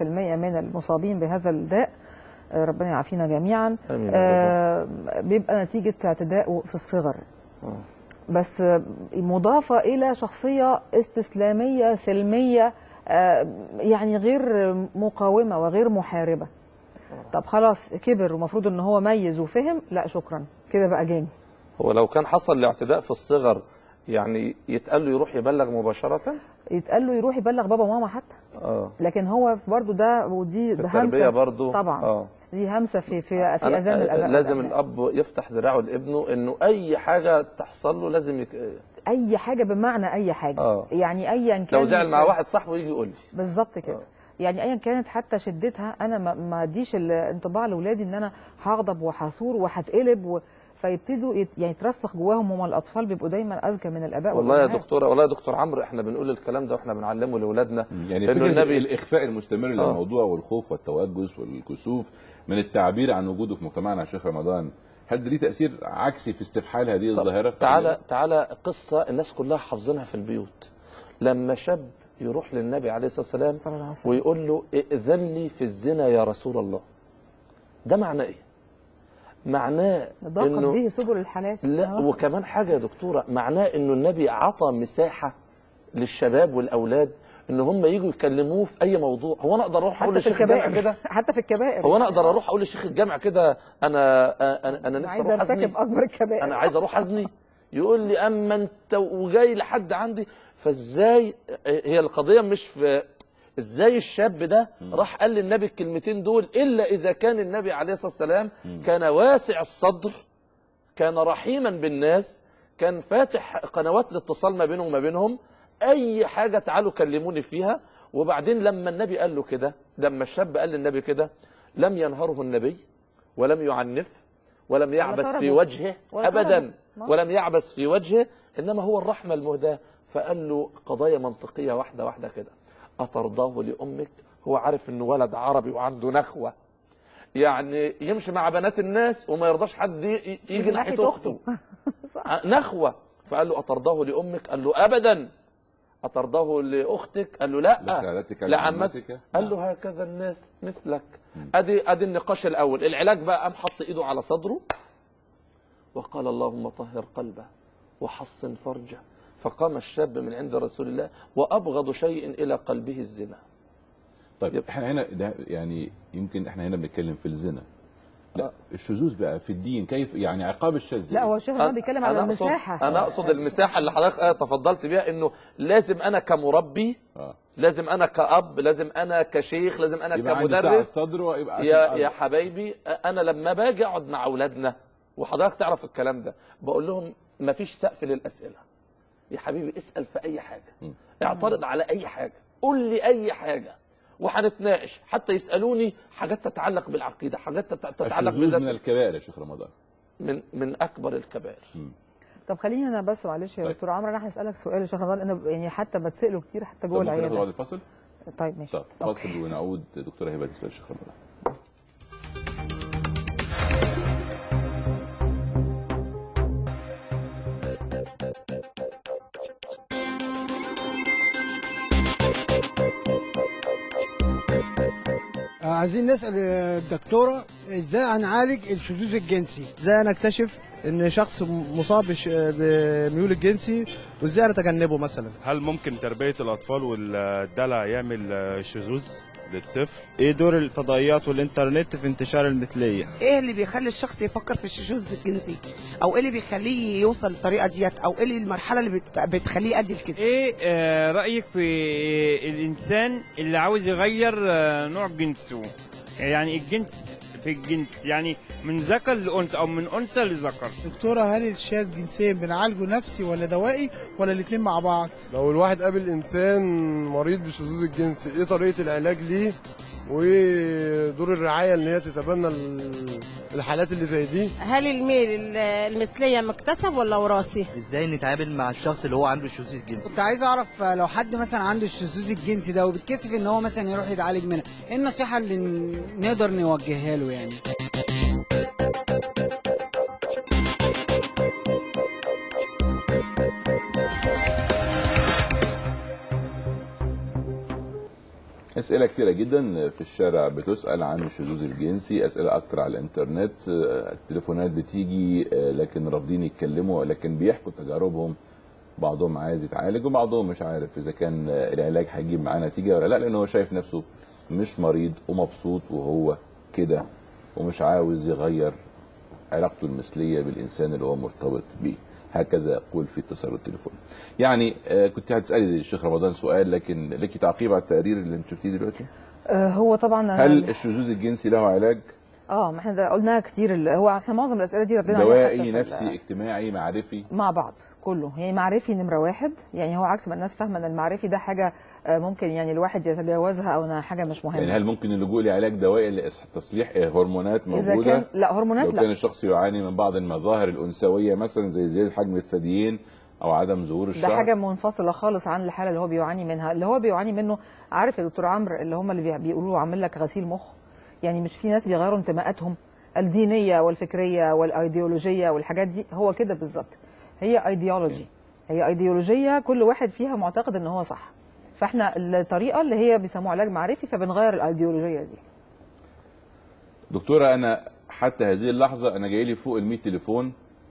من المصابين بهذا الداء آه، ربنا يعافينا جميعا آمين يا آه، بيبقى نتيجه اعتداء في الصغر آه. بس آه، مضافه الى شخصيه استسلاميه سلميه آه، يعني غير مقاومه وغير محاربه طب خلاص كبر ومفروض ان هو ميز وفهم لا شكرا كده بقى جاني هو لو كان حصل الاعتداء في الصغر يعني يتقال له يروح يبلغ مباشره يتقال له يروح يبلغ بابا وماما حتى اه لكن هو برضو ده ودي في ده التربيه همسه برضو طبعا اه دي همسه في في في أنا اذان الاباء لازم والأبناء. الاب يفتح ذراعه لابنه انه اي حاجه تحصل له لازم يك... اي حاجه بمعنى اي حاجه آه. يعني ايا كان لو زعل مع واحد صاحبه يجي يقول لي بالظبط كده يعني ايا كانت حتى شدتها انا ما ما اديش الانطباع لاولادي ان انا هغضب وهثور وهتقلب و... فيبتدوا يت... يعني يترسخ جواهم هم الاطفال بيبقوا دايما اذكى من الاباء والله يا والأمهات. دكتوره والله يا دكتور عمرو احنا بنقول الكلام ده واحنا بنعلمه لاولادنا يعني انه فكرة النبي الإخفاء المستمر آه. للموضوع والخوف والتوجس والكسوف من التعبير عن وجوده في مجتمعنا يا شيخ رمضان هل ده ليه تأثير عكسي في استفحال هذه الظاهرة؟ تعالى تعالى قصه الناس كلها حافظينها في البيوت لما شاب يروح للنبي عليه الصلاه والسلام ويقول له ائذن لي في الزنا يا رسول الله ده معناه ايه معناه ضاقت به سبل الحلال لا آه. وكمان حاجه يا دكتوره معناه انه النبي عطى مساحه للشباب والاولاد ان هم يجوا يكلموه في اي موضوع هو انا اقدر اروح اقول حتى في لشيخ الجامع الكبائر كده حتى في الكبائر هو انا اقدر اروح اقول لشيخ الجامع كده انا انا انا نفسي عايزه اروح ازني ارتكب اكبر الكبائر انا عايز اروح ازني يقول لي اما انت وجاي لحد عندي فازاي هي القضيه مش في ازاي الشاب ده راح قال للنبي الكلمتين دول الا اذا كان النبي عليه الصلاه والسلام كان واسع الصدر كان رحيما بالناس كان فاتح قنوات الاتصال ما بينه وما بينهم اي حاجه تعالوا كلموني فيها وبعدين لما النبي قال له كده لما الشاب قال للنبي كده لم ينهره النبي ولم يعنف ولم يعبس في طرده. وجهه ولا ابدا طرده. ما- ولم يعبس في وجهه انما هو الرحمه المهداه فقال له قضايا منطقيه واحده واحده كده اترضاه لامك هو عارف انه ولد عربي وعنده نخوه يعني يمشي مع بنات الناس وما يرضاش حد ي- يجي ناحيه اخته نخوه فقال له اترضاه لامك قال له ابدا اترضاه لاختك قال له لا لخالتك لعمتك لعمتك. قال له هكذا الناس مثلك ادي ادي النقاش الاول العلاج بقى قام حط ايده على صدره وقال اللهم طهر قلبه وحصن فرجه فقام الشاب من عند رسول الله وابغض شيء الى قلبه الزنا طيب احنا هنا ده يعني يمكن احنا هنا بنتكلم في الزنا لا الشذوذ بقى في الدين كيف يعني عقاب الشاذ لا هو الشيخ ده بيتكلم على أقصد- المساحه انا اقصد المساحه اللي حضرتك آه تفضلت بيها انه لازم انا كمربي لازم انا كاب لازم انا كشيخ لازم انا يبقى عندي ساعة كمدرس الصدر ويبقى يا عشان يا أرض. حبايبي انا لما باجي اقعد مع اولادنا وحضرتك تعرف الكلام ده بقول لهم مفيش سقف للاسئله يا حبيبي اسال في اي حاجه اعترض على اي حاجه قول لي اي حاجه وهنتناقش حتى يسالوني حاجات تتعلق بالعقيده حاجات تت- تتعلق الشذوذ بذات من الكبائر يا شيخ رمضان من من اكبر الكبائر طب خليني انا بس معلش يا دكتور عمرو انا هسالك سؤال يا شيخ رمضان انا يعني حتى بتساله كتير حتى جوه طب ممكن ناخد بعد العياده الفصل طيب ماشي طب فاصل ونعود دكتوره هبه تسال الشيخ رمضان عايزين نسال الدكتوره ازاي هنعالج الشذوذ الجنسي ازاي نكتشف ان شخص مصاب بش- بميول الجنسي وازاي نتجنبه مثلا هل ممكن تربية الأطفال والدلع يعمل آه، شذوذ للطفل؟ ايه دور الفضائيات والانترنت في انتشار المثليه ايه اللي بيخلي الشخص يفكر في الشذوذ الجنسي او ايه اللي بيخليه يوصل للطريقه ديت او ايه اللي المرحله اللي بت- بتخليه يؤدي لكده ايه آه رايك في الانسان اللي عاوز يغير آه نوع جنسه يعني الجنس في الجنس يعني من ذكر لانثى او من انثى لذكر دكتورة هل الشاذ جنسيا بنعالجه نفسي ولا دوائي ولا الاتنين مع بعض؟ لو الواحد قابل انسان مريض بالشذوذ الجنسي ايه طريقه العلاج ليه وايه دور الرعايه ان هي تتبنى ال- الحالات اللي زي دي هل الميل المثليه مكتسب ولا وراثي ازاي نتعامل مع الشخص اللي هو عنده الشذوذ الجنسي كنت عايز اعرف لو حد مثلا عنده الشذوذ الجنسي ده وبيتكسف ان هو مثلا يروح يتعالج منها ايه النصيحه اللي ن- نقدر نوجهها له يعني اسئله كتيره جدا في الشارع بتسال عن الشذوذ الجنسي اسئله اكتر على الانترنت آه، التليفونات بتيجي آه، لكن رافضين يتكلموا لكن بيحكوا تجاربهم بعضهم عايز يتعالج وبعضهم مش عارف اذا كان آه، العلاج هيجيب معاه نتيجه ولا لا لان هو شايف نفسه مش مريض ومبسوط وهو كده ومش عاوز يغير علاقته المثليه بالانسان اللي هو مرتبط بيه هكذا يقول في اتصال التليفون يعني آه، كنت هتسالي الشيخ رمضان سؤال لكن لك تعقيب على التقرير اللي انت شفتيه دلوقتي آه، هو طبعا هل الشذوذ الجنسي له علاج اه ما احنا ده قلناها كتير ال- هو احنا معظم الاسئله دي ردينا عليها حتى دوائي في ال- نفسي اجتماعي معرفي مع بعض كله يعني معرفي نمره واحد يعني هو عكس ما الناس فاهمه ان المعرفي ده حاجه آه، ممكن يعني الواحد يتجاوزها او انها حاجه مش مهمه يعني هل ممكن اللجوء لعلاج دوائي لتصليح هرمونات إذا موجوده كان- لا، هرمونات لو لا. كان الشخص يعاني من بعض المظاهر الانثويه مثلا زي زياده حجم الثديين او عدم ظهور ده الشعر حاجه منفصله خالص عن الحاله اللي هو بيعاني منها اللي هو بيعاني منه عارف يا دكتور عمرو اللي هم اللي بي- بيقولوا له عامل لك غسيل مخ يعني مش في ناس بيغيروا انتماءاتهم الدينيه والفكريه والايديولوجيه والحاجات دي هو كده بالظبط هي ايديولوجي هي ايديولوجيه كل واحد فيها معتقد ان هو صح فاحنا الطريقه اللي هي بيسموها علاج معرفي فبنغير الايديولوجيه دي دكتوره انا حتى هذه اللحظه انا جاي لي فوق ال 100 تليفون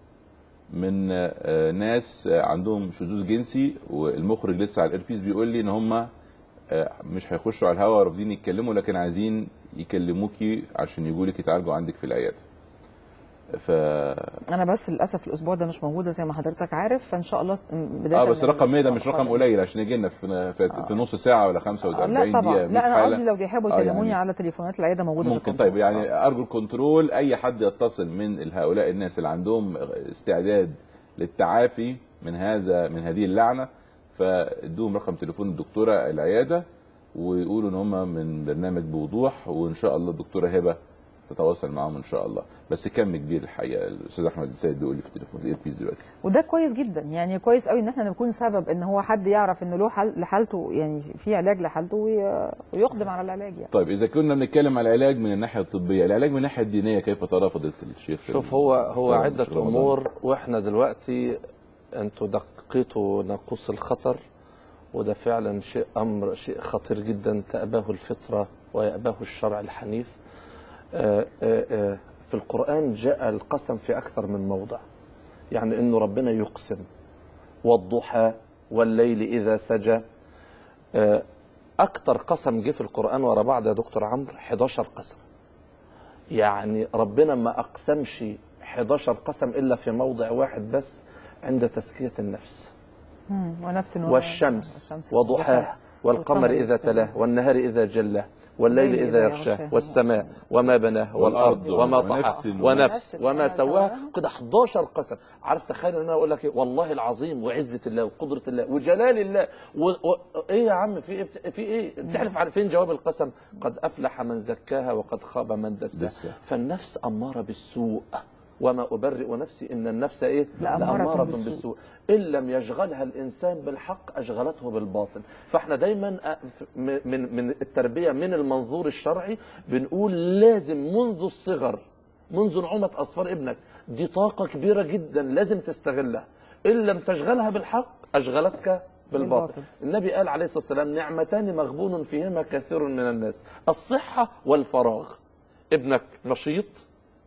من آه، ناس آه، عندهم شذوذ جنسي والمخرج لسه على الايربيس بيقول لي ان هم آه، مش هيخشوا على الهواء رافضين يتكلموا لكن عايزين يكلموكي عشان يجوا لك يتعالجوا عندك في العياده ف انا بس للاسف الاسبوع ده مش موجوده زي ما حضرتك عارف فان شاء الله بدايه اه بس من رقم 100 ده مش الأسبوع رقم قليل عشان يجي لنا في, في, في نص ساعه ولا 45 لا دقيقه طبعا 100 لا انا حالة. قصدي لو بيحبوا آه، يكلموني يعني على تليفونات العياده موجوده في ممكن الكنترول. طيب يعني ارجو الكنترول اي حد يتصل من هؤلاء الناس اللي عندهم استعداد للتعافي من هذا من هذه اللعنه فادوهم رقم تليفون الدكتوره العياده ويقولوا ان هم من برنامج بوضوح وان شاء الله الدكتوره هبه تتواصل معاهم ان شاء الله بس كم كبير الحقيقه الاستاذ احمد السيد بيقول لي في التليفون الايربيس دلوقتي وده كويس جدا يعني كويس قوي ان احنا نكون سبب ان هو حد يعرف انه له حل لحالته يعني في علاج لحالته وي- ويقدم على العلاج يعني طيب اذا كنا بنتكلم على العلاج من الناحيه الطبيه العلاج من الناحيه الدينيه كيف ترى فضيله الشيخ شوف هو هو طبعاً عدة الشيخ رمضان. أمور وإحنا دلوقتي أنتوا دقيتوا ناقوس الخطر وده فعلا شيء أمر شيء خطير جدا تأباه الفطرة ويأباه الشرع الحنيف آه، آه، آه، في القرآن جاء القسم في أكثر من موضع يعني إنه ربنا يقسم والضحى والليل إذا سجى آه، أكتر قسم جه في القرآن ورا بعض يا دكتور عمرو 11 قسم يعني ربنا ما أقسمش 11 قسم إلا في موضع واحد بس عند تزكية النفس مم. ونفس النور والشمس وضحاها والقمر إذا تلاه والنهار إذا جلاه والليل إذا يغشاه والسماء وما بناه والأرض وما ونفس طحاه وما ونفس وما سواها كده 11 قسم عارف تخيل ان انا اقول لك إيه؟ والله العظيم وعزه الله وقدره الله وجلال الله و... و... ايه يا عم في ايه بت- في ايه بتعرف عن فين جواب القسم قد افلح من زكاها وقد خاب من دساها دساها. فالنفس اماره بالسوء وما ابرئ نفسي ان النفس ايه لأمارة لاماره بالسوء. بالسوء ان لم يشغلها الانسان بالحق اشغلته بالباطل فاحنا دايما أ- ف- م- من من التربيه من المنظور الشرعي بنقول لازم منذ الصغر منذ نعومه اظفار ابنك دي طاقه كبيره جدا لازم تستغلها ان لم تشغلها بالحق اشغلتك بالباطل بالباطل. النبي قال عليه الصلاه والسلام نعمتان مغبون فيهما كثير من الناس الصحه والفراغ ابنك نشيط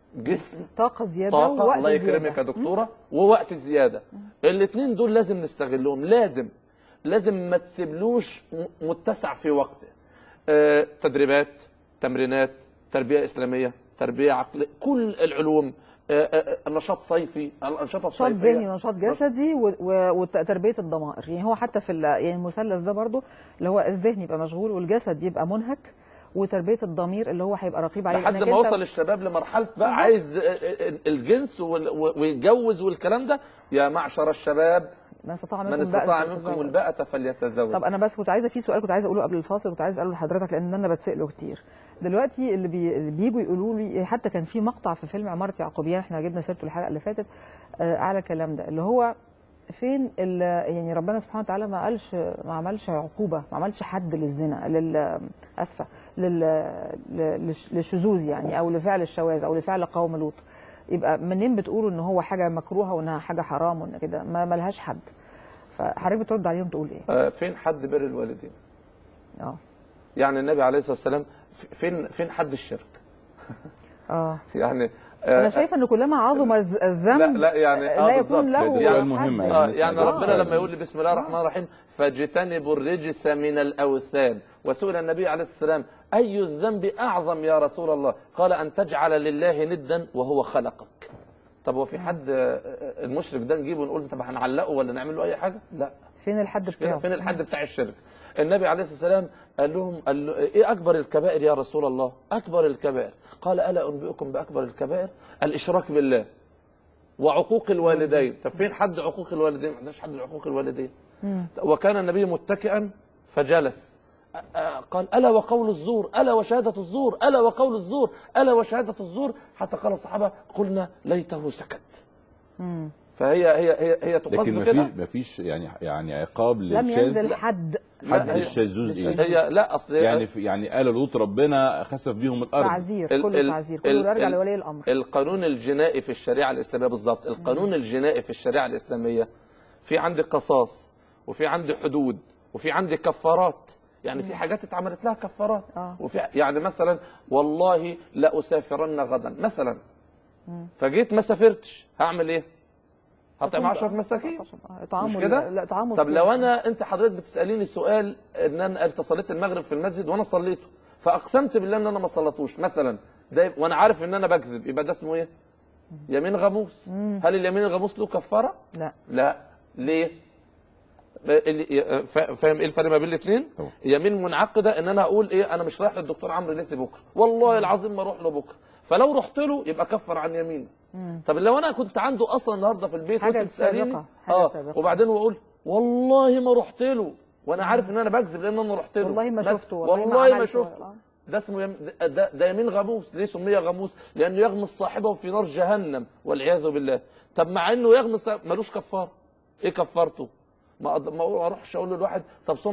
جسم طاقه زياده طاقه ووقت الله زيادة. يكرمك يا دكتوره ووقت زياده الاثنين دول لازم نستغلهم لازم لازم ما تسيبلوش م- متسع في وقته آه، تدريبات تمرينات تربيه اسلاميه تربيه عقليه كل العلوم آه، آه، آه، نشاط صيفي الانشطه نشاط الصيفيه ذهني ونشاط جسدي و- و- وتربيه الضمائر يعني هو حتى في ال- يعني المثلث ده برضو اللي هو الذهن يبقى مشغول والجسد يبقى منهك وتربيه الضمير اللي هو هيبقى رقيب عليه لحد لأنك ما أنت- وصل الشباب لمرحله بقى عايز آه، آه، الجنس وال- و- ويتجوز والكلام ده يا معشر الشباب من استطاع من منكم استطاع بأس منكم فليتزوج. الباءة فليتزوج طب انا بس كنت عايزه في سؤال كنت عايزه اقوله قبل الفاصل كنت عايزه اساله لحضرتك لان انا بتساله كتير دلوقتي اللي, بي... اللي بيجوا يقولوا لي حتى كان في مقطع في فيلم عماره يعقوبيان احنا جبنا سيرته الحلقه اللي فاتت آه على الكلام ده اللي هو فين ال... يعني ربنا سبحانه وتعالى ما قالش ما عملش عقوبه ما عملش حد للزنا لل اسفه لل... لل- للشذوذ يعني او لفعل الشواذ او لفعل قوم لوط يبقى منين بتقولوا ان هو حاجه مكروهه وانها حاجه حرام وان كده ما ملهاش حد فحضرتك بترد عليهم تقول ايه؟ آه، فين حد بر الوالدين اه يعني النبي عليه الصلاه والسلام ف- فين فين حد الشرك اه يعني آه، انا شايفه ان كلما عظم الز- الذنب لا لا يعني اه لا بالظبط يكون له يعني, مهم حد. عايزين آه نسمع يعني إجابة. ربنا لما يقول لي بسم الله الرحمن الرحيم فاجتنبوا الرجس من الاوثان وسئل النبي عليه السلام اي الذنب اعظم يا رسول الله قال ان تجعل لله ندا وهو خلقك طب هو في حد آه، آه، المشرك ده نجيبه ونقول طب هنعلقه ولا نعمل له اي حاجه لا فين الحد مش كده بتاعه؟ فين الحد بتاع الشرك النبي عليه الصلاه والسلام قال لهم قال له ايه اكبر الكبائر يا رسول الله اكبر الكبائر قال الا انبئكم باكبر الكبائر الاشراك بالله وعقوق الوالدين طب فين حد عقوق الوالدين ما عندناش حد عقوق الوالدين مم. وكان النبي متكئا فجلس أ- أ- قال الا وقول الزور الا وشهاده الزور الا وقول الزور الا وشهاده الزور حتى قال الصحابه قلنا ليته سكت مم. فهي هي هي هي لكن تقصد ما كده فيش ما فيش يعني يعني عقاب لم للشاذ ينزل حد حد لا، هي- للشاذوذ ايه؟ هي لا اصل يعني في يعني قال لوط ربنا خسف بيهم الارض تعذير ال- كله ال- تعذير ال- كله يرجع ال- لولي الامر القانون الجنائي في الشريعه الاسلاميه بالظبط القانون الجنائي في الشريعه الاسلاميه في عندي قصاص وفي عندي حدود وفي عندي كفارات يعني في حاجات اتعملت لها كفارات آه. وفي يعني مثلا والله لا اسافرن غدا مثلا فجيت ما سافرتش هعمل ايه هطعم 10 مساكين اطعام مش كده؟ لا اطعام طب لو انا انت حضرتك بتساليني سؤال ان انا انت صليت المغرب في المسجد وانا صليته فاقسمت بالله ان انا ما صليتوش مثلا ده وانا عارف ان انا بكذب يبقى ده اسمه ايه؟ يمين غموس هل اليمين الغموس له كفاره؟ لا لا ليه؟ اللي فا- فاهم ايه الفرق ما بين الاثنين؟ يمين منعقده ان انا اقول ايه انا مش رايح للدكتور عمرو ليثي بكره والله العظيم ما اروح له بكره فلو رحت له يبقى كفر عن يمينه مم. طب لو انا كنت عنده اصلا النهارده في البيت حاجة وانت بتساليني سابقة، حاجة اه سابقة. وبعدين واقول والله ما رحت له وانا عارف ان انا بكذب لان انا رحت له والله ما بس- شفته، والله ما والله ما عملته، شفته آه. ده اسمه يم... ده, ده, ده يمين غموس ليه سمي غموس لانه يغمس صاحبه في نار جهنم والعياذ بالله طب مع انه يغمس ملوش كفاره ايه كفارته ما أض... ما اروحش اقول للواحد طب صوم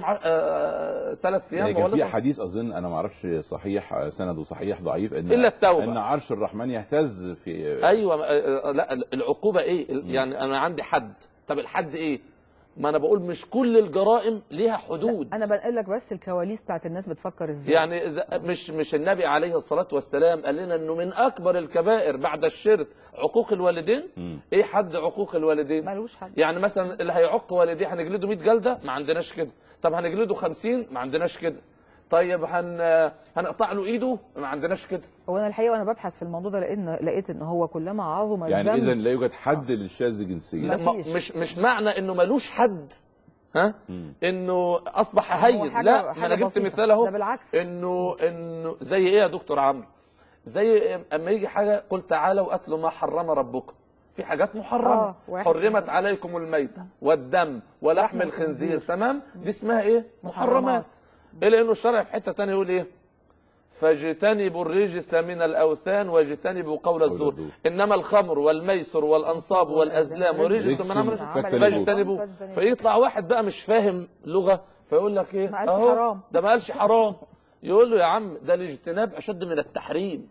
ثلاث يعني ايام كان في ولا حديث اظن انا ما اعرفش صحيح آه، سنده صحيح ضعيف ان إلا التوبة. ان عرش الرحمن يهتز في ايوه آه، آه، لا العقوبه ايه ال- يعني انا عندي حد طب الحد ايه ما انا بقول مش كل الجرائم ليها حدود انا بنقل لك بس الكواليس بتاعت الناس بتفكر ازاي يعني إذا مش مش النبي عليه الصلاه والسلام قال لنا انه من اكبر الكبائر بعد الشرك عقوق الوالدين ايه حد عقوق الوالدين ملوش حد يعني مثلا اللي هيعق والديه هنجلده 100 جلده ما عندناش كده طب هنجلده 50 ما عندناش كده طيب هن هنقطع له ايده ما عندناش كده هو انا الحقيقه وانا ببحث في الموضوع ده لان لقيت ان هو كلما عظم يعني الذنب اذا لا يوجد حد للشاذ جنسيا لا ما مش مش معنى انه ملوش حد ها انه اصبح هين حاجة- لا ما حاجة انا جبت بسيطة. مثال اهو ده بالعكس. انه انه زي ايه يا دكتور عمرو زي اما يجي حاجه قل تعالوا اتلوا ما حرم ربكم في حاجات محرمه آه، واحد حرمت عليكم الميتة والدم ولحم الخنزير تمام دي اسمها ايه محرمات الا انه الشرع في حته ثانيه يقول ايه فاجتنبوا الرجس من الاوثان واجتنبوا قول الزور انما الخمر والميسر والانصاب والازلام رجس من عمل فاجتنبوه فيطلع واحد بقى مش فاهم لغه فيقول لك ايه ما قالش أهو، حرام. ده ما قالش حرام يقول له يا عم ده الاجتناب اشد من التحريم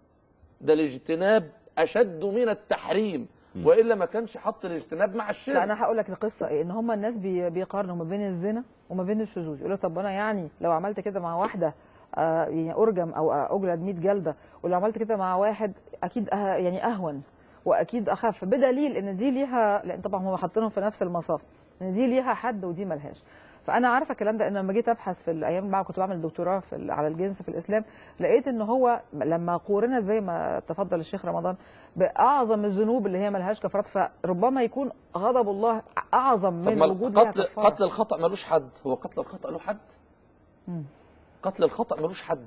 ده الاجتناب اشد من التحريم والا ما كانش حط الاجتناب مع الشرك لا انا هقول لك القصه ايه ان هم الناس بي- بيقارنوا ما بين الزنا وما بين الشذوذ يقولوا طب انا يعني لو عملت كده مع واحده آه، يعني ارجم او اجلد 100 جلده ولو عملت كده مع واحد اكيد أه يعني اهون واكيد اخف بدليل ان دي ليها لان طبعا هم حاطينهم في نفس المصاف ان دي ليها حد ودي ملهاش فانا عارفه الكلام ده ان لما جيت ابحث في الايام بقى كنت بعمل دكتوراه في ال- على الجنس في الاسلام لقيت ان هو لما قورنا زي ما تفضل الشيخ رمضان باعظم الذنوب اللي هي ملهاش كفارات فربما يكون غضب الله اعظم طب من ما وجود ليها قتل كفارة. قتل الخطا ملوش حد هو قتل الخطا له حد مم. قتل الخطا ملوش حد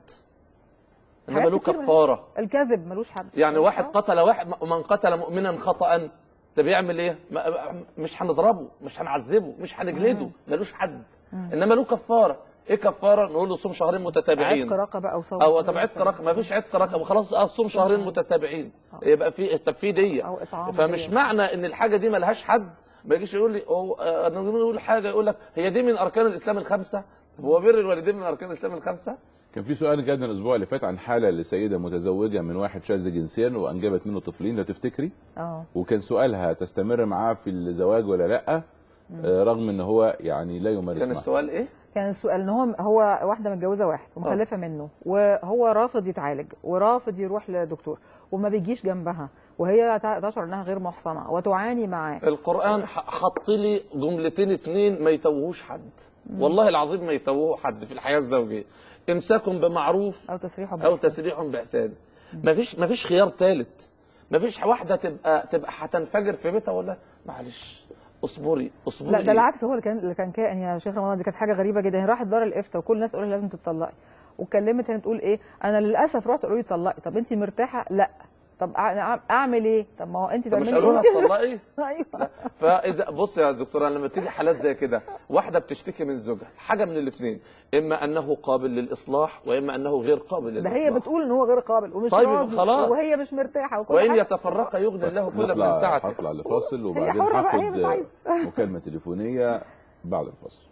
انما حاجات له كتير ملهاش- كفاره الكذب ملوش حد يعني واحد قتل واحد ومن قتل مؤمنا خطا طب يعمل ايه ما- مش هنضربه مش هنعذبه مش هنجلده ملوش حد مم. انما له كفاره ايه كفاره نقول له صوم شهرين متتابعين عتق رقبه او صوم او طب عتق رقبه ما فيش عتق رقبه خلاص اه صوم شهرين متتابعين يبقى في طب في ديه او اطعام فمش دية. معنى ان الحاجه دي ملهاش حد ما يجيش يقول لي هو آه، انا نقول حاجه يقول لك هي دي من اركان الاسلام الخمسه هو بر الوالدين من اركان الاسلام الخمسه كان في سؤال جدا الاسبوع اللي فات عن حاله لسيده متزوجه من واحد شاذ جنسيا وانجبت منه طفلين لو تفتكري اه وكان سؤالها تستمر معاه في الزواج ولا لا آه، رغم ان هو يعني لا يمارس كان معه السؤال ايه؟ كان السؤال ان هو هو واحده متجوزه واحد ومخلفه منه وهو رافض يتعالج ورافض يروح لدكتور وما بيجيش جنبها وهي تع- تشعر انها غير محصنه وتعاني معاه القرآن ح- حط لي جملتين اتنين ما يتوهوش حد والله العظيم ما يتوهوا حد في الحياة الزوجية امساك بمعروف او تسريح او تسريح بإحسان ما فيش ما فيش خيار ثالث ما فيش واحده تبقى تبقى هتنفجر في بيتها ولا معلش اصبري اصبري لا ده العكس هو اللي كان اللي كان كائن يا شيخ رمضان دي كانت حاجه غريبه جدا هي راحت دار الافتاء وكل الناس تقول لها لازم تطلقي واتكلمت هي تقول ايه انا للاسف رحت قالوا لي طلقي طب انت مرتاحه لا طب أع- اعمل ايه طب ما هو انت طب مش تعملي قالوا لها إيه؟ تطلقي ايوه فاذا بص يا دكتوره لما تيجي حالات زي كده واحده بتشتكي من زوجها حاجه من الاثنين اما انه قابل للاصلاح واما انه غير قابل ده للاصلاح هي بتقول ان هو غير قابل ومش طيب يبقى راضي خلاص. وهي مش مرتاحه وكل وان حاجة. يتفرق يغني الله كل من نطلع سعته هطلع لفاصل وبعدين حرة بقى، هي مش هاخد عايزة. مكالمه تليفونيه بعد الفاصل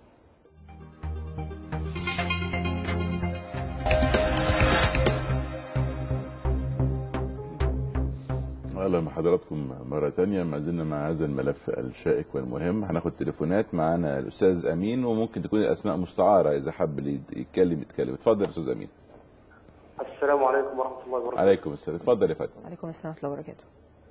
اهلا بحضراتكم مره تانية ما زلنا مع هذا الملف الشائك والمهم هناخد تليفونات معانا الاستاذ امين وممكن تكون الاسماء مستعاره اذا حب اللي يتكلم يتكلم اتفضل يا استاذ امين السلام عليكم ورحمة الله وبركاته عليكم السلام اتفضل يا فندم عليكم السلام ورحمه الله وبركاته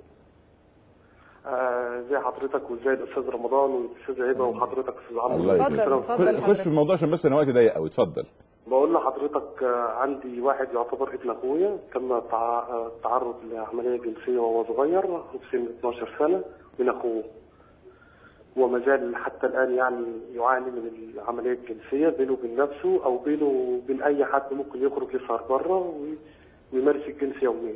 آه، ازي حضرتك وازاي الاستاذ رمضان والاستاذ هبه وحضرتك استاذ عمرو الله يكرمك خش في الموضوع عشان بس انا وقتي ضيق قوي اتفضل بقول لحضرتك آه، عندي واحد يعتبر ابن اخويا تم تع- آه، التعرض لعمليه جنسيه وهو صغير في سن 12 سنه من اخوه وما زال حتى الان يعني يعاني من العمليه الجنسيه بينه وبين نفسه او بينه وبين اي حد ممكن يخرج يسهر بره وي- ويمارس الجنس يوميا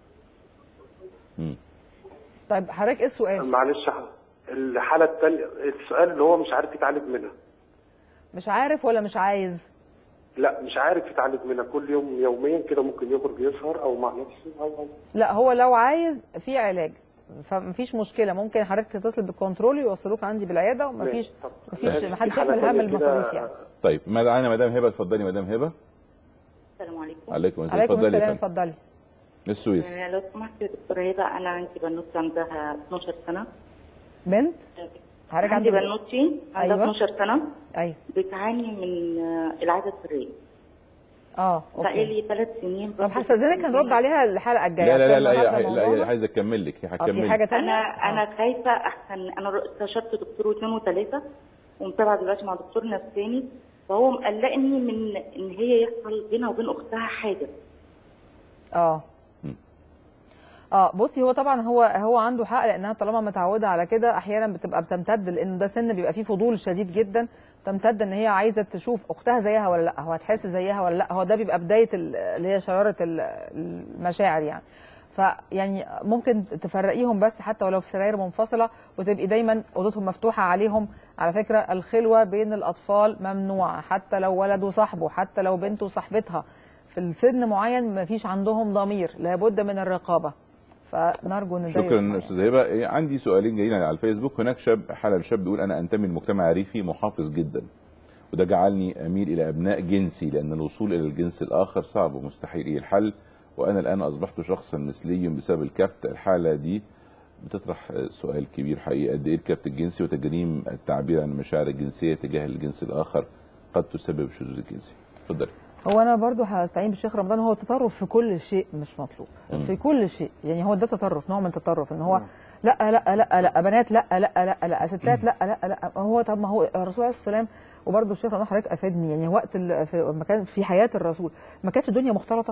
طيب حضرتك ايه السؤال معلش الحاله الثانيه السؤال اللي هو مش عارف يتعالج منها مش عارف ولا مش عايز لا مش عارف يتعالج منها كل يوم يوميا كده ممكن يخرج يسهر او مع نفسه او لا هو لو عايز في علاج فمفيش مشكله ممكن حضرتك تتصل بالكنترول يوصلوك عندي بالعياده ومفيش مفيش في محدش حالة يحمل هم تانية كده- المصاريف يعني طيب معانا مدام هبه اتفضلي مدام هبه السلام عليكم عليكم السلام عليكم اتفضلي يا السلام فندم اتفضلي من السويس يعني لو سمحت يا دكتورة هبة أنا عندي بنوتي عندها 12 سنة بنت حضرتك عندي عندك بنوتي عندها أيوة. 12 سنة ايوه بتعاني من آه، العادة السرية اه بقالي ثلاث سنين طب هستاذنك هنرد عليها الحلقه الجايه لا لا لا عشان لا النهاردة هي- لا موضوعنا- هي عايزه اكمل لك هي هتكمل حاجة تانية؟ أنا أنا خايفة أحسن أنا استشرت دكتور واثنين وثلاثة ومتابعة دلوقتي مع دكتور نفساني فهو مقلقني من إن هي يحصل بينها وبين أختها حاجة اه اه بصي هو طبعا هو هو عنده حق لانها طالما متعوده على كده احيانا بتبقى بتمتد لان ده سن بيبقى فيه فضول شديد جدا تمتد ان هي عايزه تشوف اختها زيها ولا لا هو هتحس زيها ولا لا هو ده بيبقى بدايه ال- اللي هي شراره ال- المشاعر يعني فيعني ممكن تفرقيهم بس حتى ولو في سراير منفصله وتبقي دايما اوضتهم مفتوحه عليهم على فكره الخلوه بين الاطفال ممنوعه حتى لو ولد وصاحبه حتى لو بنت وصاحبتها في السن معين ما فيش عندهم ضمير لابد من الرقابه فنرجو ان ده شكرا يبقى- استاذ هبه إيه، عندي سؤالين جايين على الفيسبوك هناك شاب حالا شاب بيقول انا انتمي لمجتمع ريفي محافظ جدا وده جعلني اميل الى ابناء جنسي لان الوصول الى الجنس الاخر صعب ومستحيل إيه الحل وانا الان اصبحت شخصا مثلي بسبب الكبت الحاله دي بتطرح سؤال كبير حقيقي قد ايه الكبت الجنسي وتجريم التعبير عن المشاعر الجنسيه تجاه الجنس الاخر قد تسبب شذوذ جنسي اتفضلي هو انا برضو هستعين بالشيخ رمضان هو التطرف في كل شيء مش مطلوب مم. في كل شيء يعني هو ده تطرف نوع من التطرف ان هو لا لا لا لا بنات لا لا لا لا ستات لا لا لا هو طب ما هو الرسول عليه السلام وبرضه الشيخ رمضان حضرتك افادني يعني وقت ال- في ما كان في حياه الرسول ما كانتش الدنيا مختلطه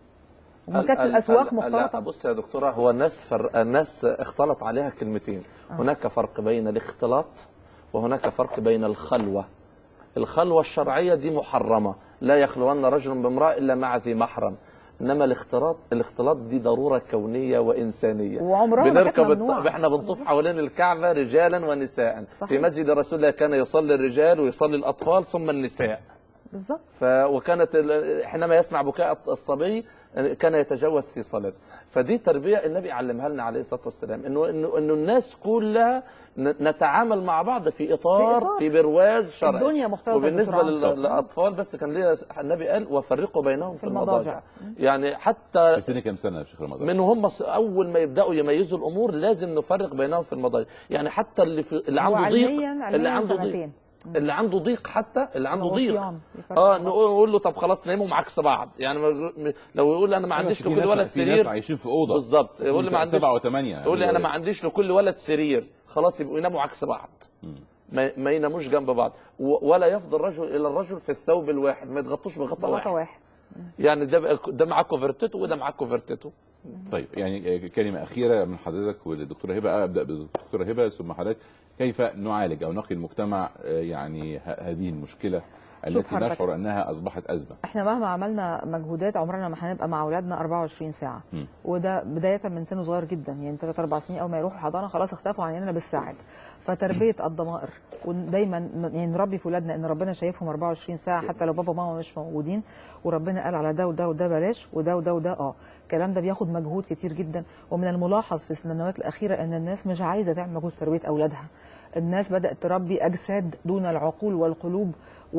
وما ال- كانتش ال- الاسواق ال- لا مختلطه بص يا دكتوره هو الناس فر... الناس اختلط عليها كلمتين آه. هناك فرق بين الاختلاط وهناك فرق بين الخلوه الخلوه الشرعيه دي محرمه لا يخلون رجل بامراه الا مع ذي محرم انما الاختلاط الاختلاط دي ضروره كونيه وانسانيه وعمرها ما كانت بنركب ممنوعة. الط... احنا بنطوف حوالين الكعبه رجالا ونساء صحيح. في مسجد رسول الله كان يصلي الرجال ويصلي الاطفال ثم النساء بالظبط ف... وكانت ال- حينما يسمع بكاء الصبي كان يتجوز في صلاة فدي تربية النبي علمها لنا عليه الصلاة والسلام انه انه انه الناس كلها ن- نتعامل مع بعض في اطار في إطار. في برواز شرعي الدنيا مختلطة وبالنسبة بسرعة. لل- للاطفال بس كان ليا النبي قال وفرقوا بينهم في, المضاجع. المضاجع يعني حتى في سن كام سنه يا شيخ رمضان؟ من هم ص- اول ما يبداوا يميزوا الامور لازم نفرق بينهم في المضاجع يعني حتى اللي في اللي عنده ضيق وعلمياً- علمياً اللي عنده ضيق سنتين. اللي عنده ضيق حتى اللي عنده هو ضيق صيام، يفرق اه بين بعض. نقول له طب خلاص ناموا عكس بعض يعني ما- م- لو يقول انا ما أيوة، عنديش في لكل ناس- ولد في ناس سرير عايشين في اوضه بالظبط يقول لي ما عنديش سبعه وثمانيه يقول لي انا ما عنديش لكل ولد سرير خلاص يبقوا يناموا عكس بعض ما, ما يناموش جنب بعض و- ولا يفضل الرجل الى الرجل في الثوب الواحد ما يتغطوش بغطاء غطا واحد واحد يعني ده بقى- ده معاه كوفرتته وده معاه كوفرتته طيب يعني كلمه اخيره من حضرتك والدكتوره هبه ابدا بالدكتوره هبه ثم حضرتك كيف نعالج او نقي المجتمع آه، يعني ه- هذه المشكله شوف التي حضرتك. نشعر انها اصبحت ازمه احنا مهما عملنا مجهودات عمرنا ما هنبقى مع اولادنا 24 ساعه مم. وده بدايه من سن صغير جدا يعني 3 4 سنين اول ما يروحوا حضانه خلاص اختفوا عننا بالساعات فتربيه الضمائر ودايما ن- يعني نربي في اولادنا ان ربنا شايفهم 24 ساعه حتى لو بابا وماما مش موجودين وربنا قال على ده وده وده بلاش وده وده وده اه الكلام ده بياخد مجهود كتير جدا ومن الملاحظ في السنوات الاخيره ان الناس مش عايزه تعمل مجهود في تربيه اولادها الناس بدات تربي اجساد دون العقول والقلوب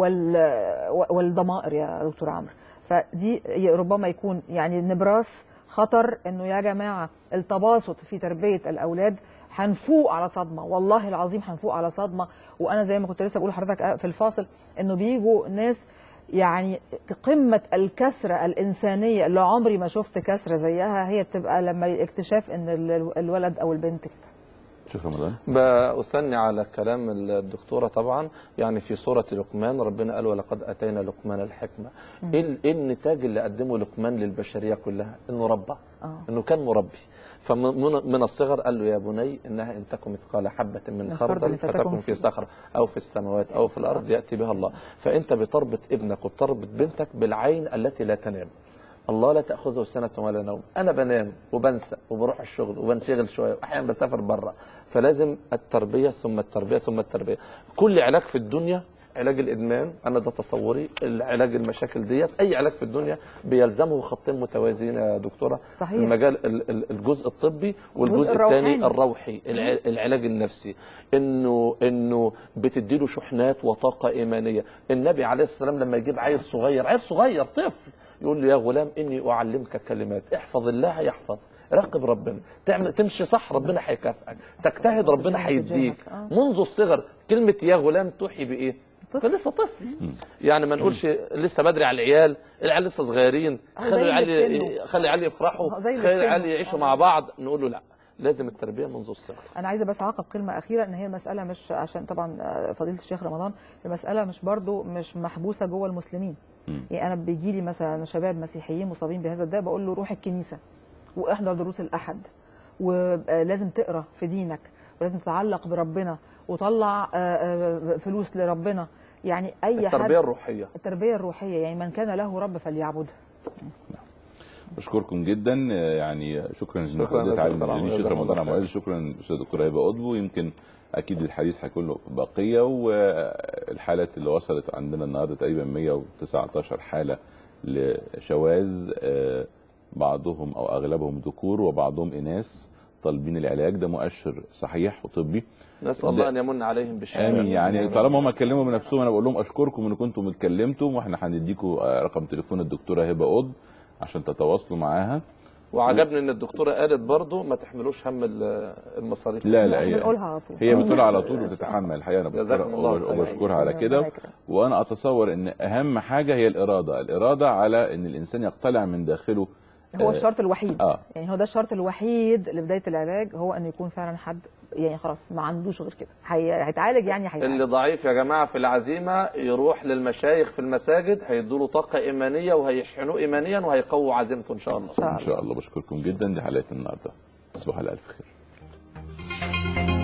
وال والضمائر يا دكتور عمرو فدي ربما يكون يعني نبراس خطر انه يا جماعه التباسط في تربيه الاولاد هنفوق على صدمه والله العظيم هنفوق على صدمه وانا زي ما كنت لسه بقول لحضرتك في الفاصل انه بيجوا ناس يعني قمه الكسره الانسانيه اللي عمري ما شفت كسره زيها هي بتبقى لما اكتشاف ان ال- الولد او البنت كده شيخ رمضان بأثني على كلام الدكتورة طبعا يعني في سورة لقمان ربنا قال ولقد أتينا لقمان الحكمة إيه ال- إيه النتاج اللي قدمه لقمان للبشرية كلها إنه ربى آه. إنه كان مربي فمن من الصغر قال له يا بني إنها إن تكن مثقال حبة من من خردل خردل فتكن فتكن في- في صخرة أو في السماوات أو في الأرض يأتي بها الله فأنت بتربط ابنك وبتربط بنتك بالعين التي لا تنام الله لا تاخذه سنه ولا نوم انا بنام وبنسى وبروح الشغل وبنشغل شويه واحيانا بسافر بره فلازم التربيه ثم التربيه ثم التربيه كل علاج في الدنيا علاج الادمان انا ده تصوري العلاج المشاكل ديت اي علاج في الدنيا بيلزمه خطين متوازيين يا دكتوره صحيح. المجال ال- ال- الجزء الطبي والجزء الجزء الثاني الروحاني. الروحي الع- العلاج النفسي انه انه بتديله شحنات وطاقه ايمانيه النبي عليه الصلاه والسلام لما يجيب عيل صغير عيل صغير طفل يقول له يا غلام اني اعلمك كلمات احفظ الله يحفظ راقب ربنا تعمل تمشي صح ربنا هيكافئك تجتهد ربنا هيديك آه. منذ الصغر كلمه يا غلام توحي بايه فلسه طفل يعني ما نقولش لسه بدري على العيال العيال لسه صغيرين آه، خلي زي اللي العيال في سنه. خلي العيال يفرحوا آه، زي اللي خلي في العيال سنه. يعيشوا مع بعض نقول له لا لازم التربيه منذ الصغر انا عايزه بس اعقب كلمه اخيره ان هي المساله مش عشان طبعا آه، فضيله الشيخ رمضان المساله مش برضو مش محبوسه جوه المسلمين يعني انا بيجي لي مثلا شباب مسيحيين مصابين بهذا الداء بقول له روح الكنيسه واحضر دروس الاحد ولازم تقرا في دينك ولازم تتعلق بربنا وطلع آه، آه، فلوس لربنا يعني اي حد التربيه الروحيه التربيه الروحيه يعني من كان له رب فليعبده بشكركم جدا آه، يعني شكرا شكراً لفضيله لك عالم دكتور عمرو، الشيخ جزاكم رمضان الله عبد خير. العزيز شكرا للاستاذ دكتور هبه قطب ويمكن اكيد الحديث هيكون له بقيه والحالات اللي وصلت عندنا النهارده تقريبا 119 حاله لشواذ آه، بعضهم او اغلبهم ذكور وبعضهم اناث طالبين العلاج ده مؤشر صحيح وطبي نسال الله ان يمن عليهم بالشفاء امين يعني طالما هم اتكلموا بنفسهم انا بقول لهم اشكركم ان كنتم اتكلمتم واحنا هنديكم آه، رقم تليفون الدكتوره هبه قطب عشان تتواصلوا معاها وعجبني ان الدكتوره قالت برضو ما تحملوش هم ال- المصاريف لا لا هي بنقولها على طول. هي بتقولها على طول وبتتحمل الحقيقه انا جزاكم بشكرها الله خير. وبشكرها على كده ربنا يكرمك. وانا اتصور ان اهم حاجه هي الاراده الاراده على ان الانسان يقتلع من داخله هو آه، الشرط الوحيد اه يعني هو ده الشرط الوحيد لبدايه العلاج هو ان يكون فعلا حد يعني خلاص ما عندوش غير كده هي- هيتعالج يعني هيتعالج اللي ضعيف يا جماعه في العزيمه يروح للمشايخ في المساجد هيدوا له طاقه ايمانيه وهيشحنوه ايمانيا وهيقووا عزيمته ان شاء الله ان شاء الله بشكركم جدا دي حلقه النهارده تصبحوا على الف خير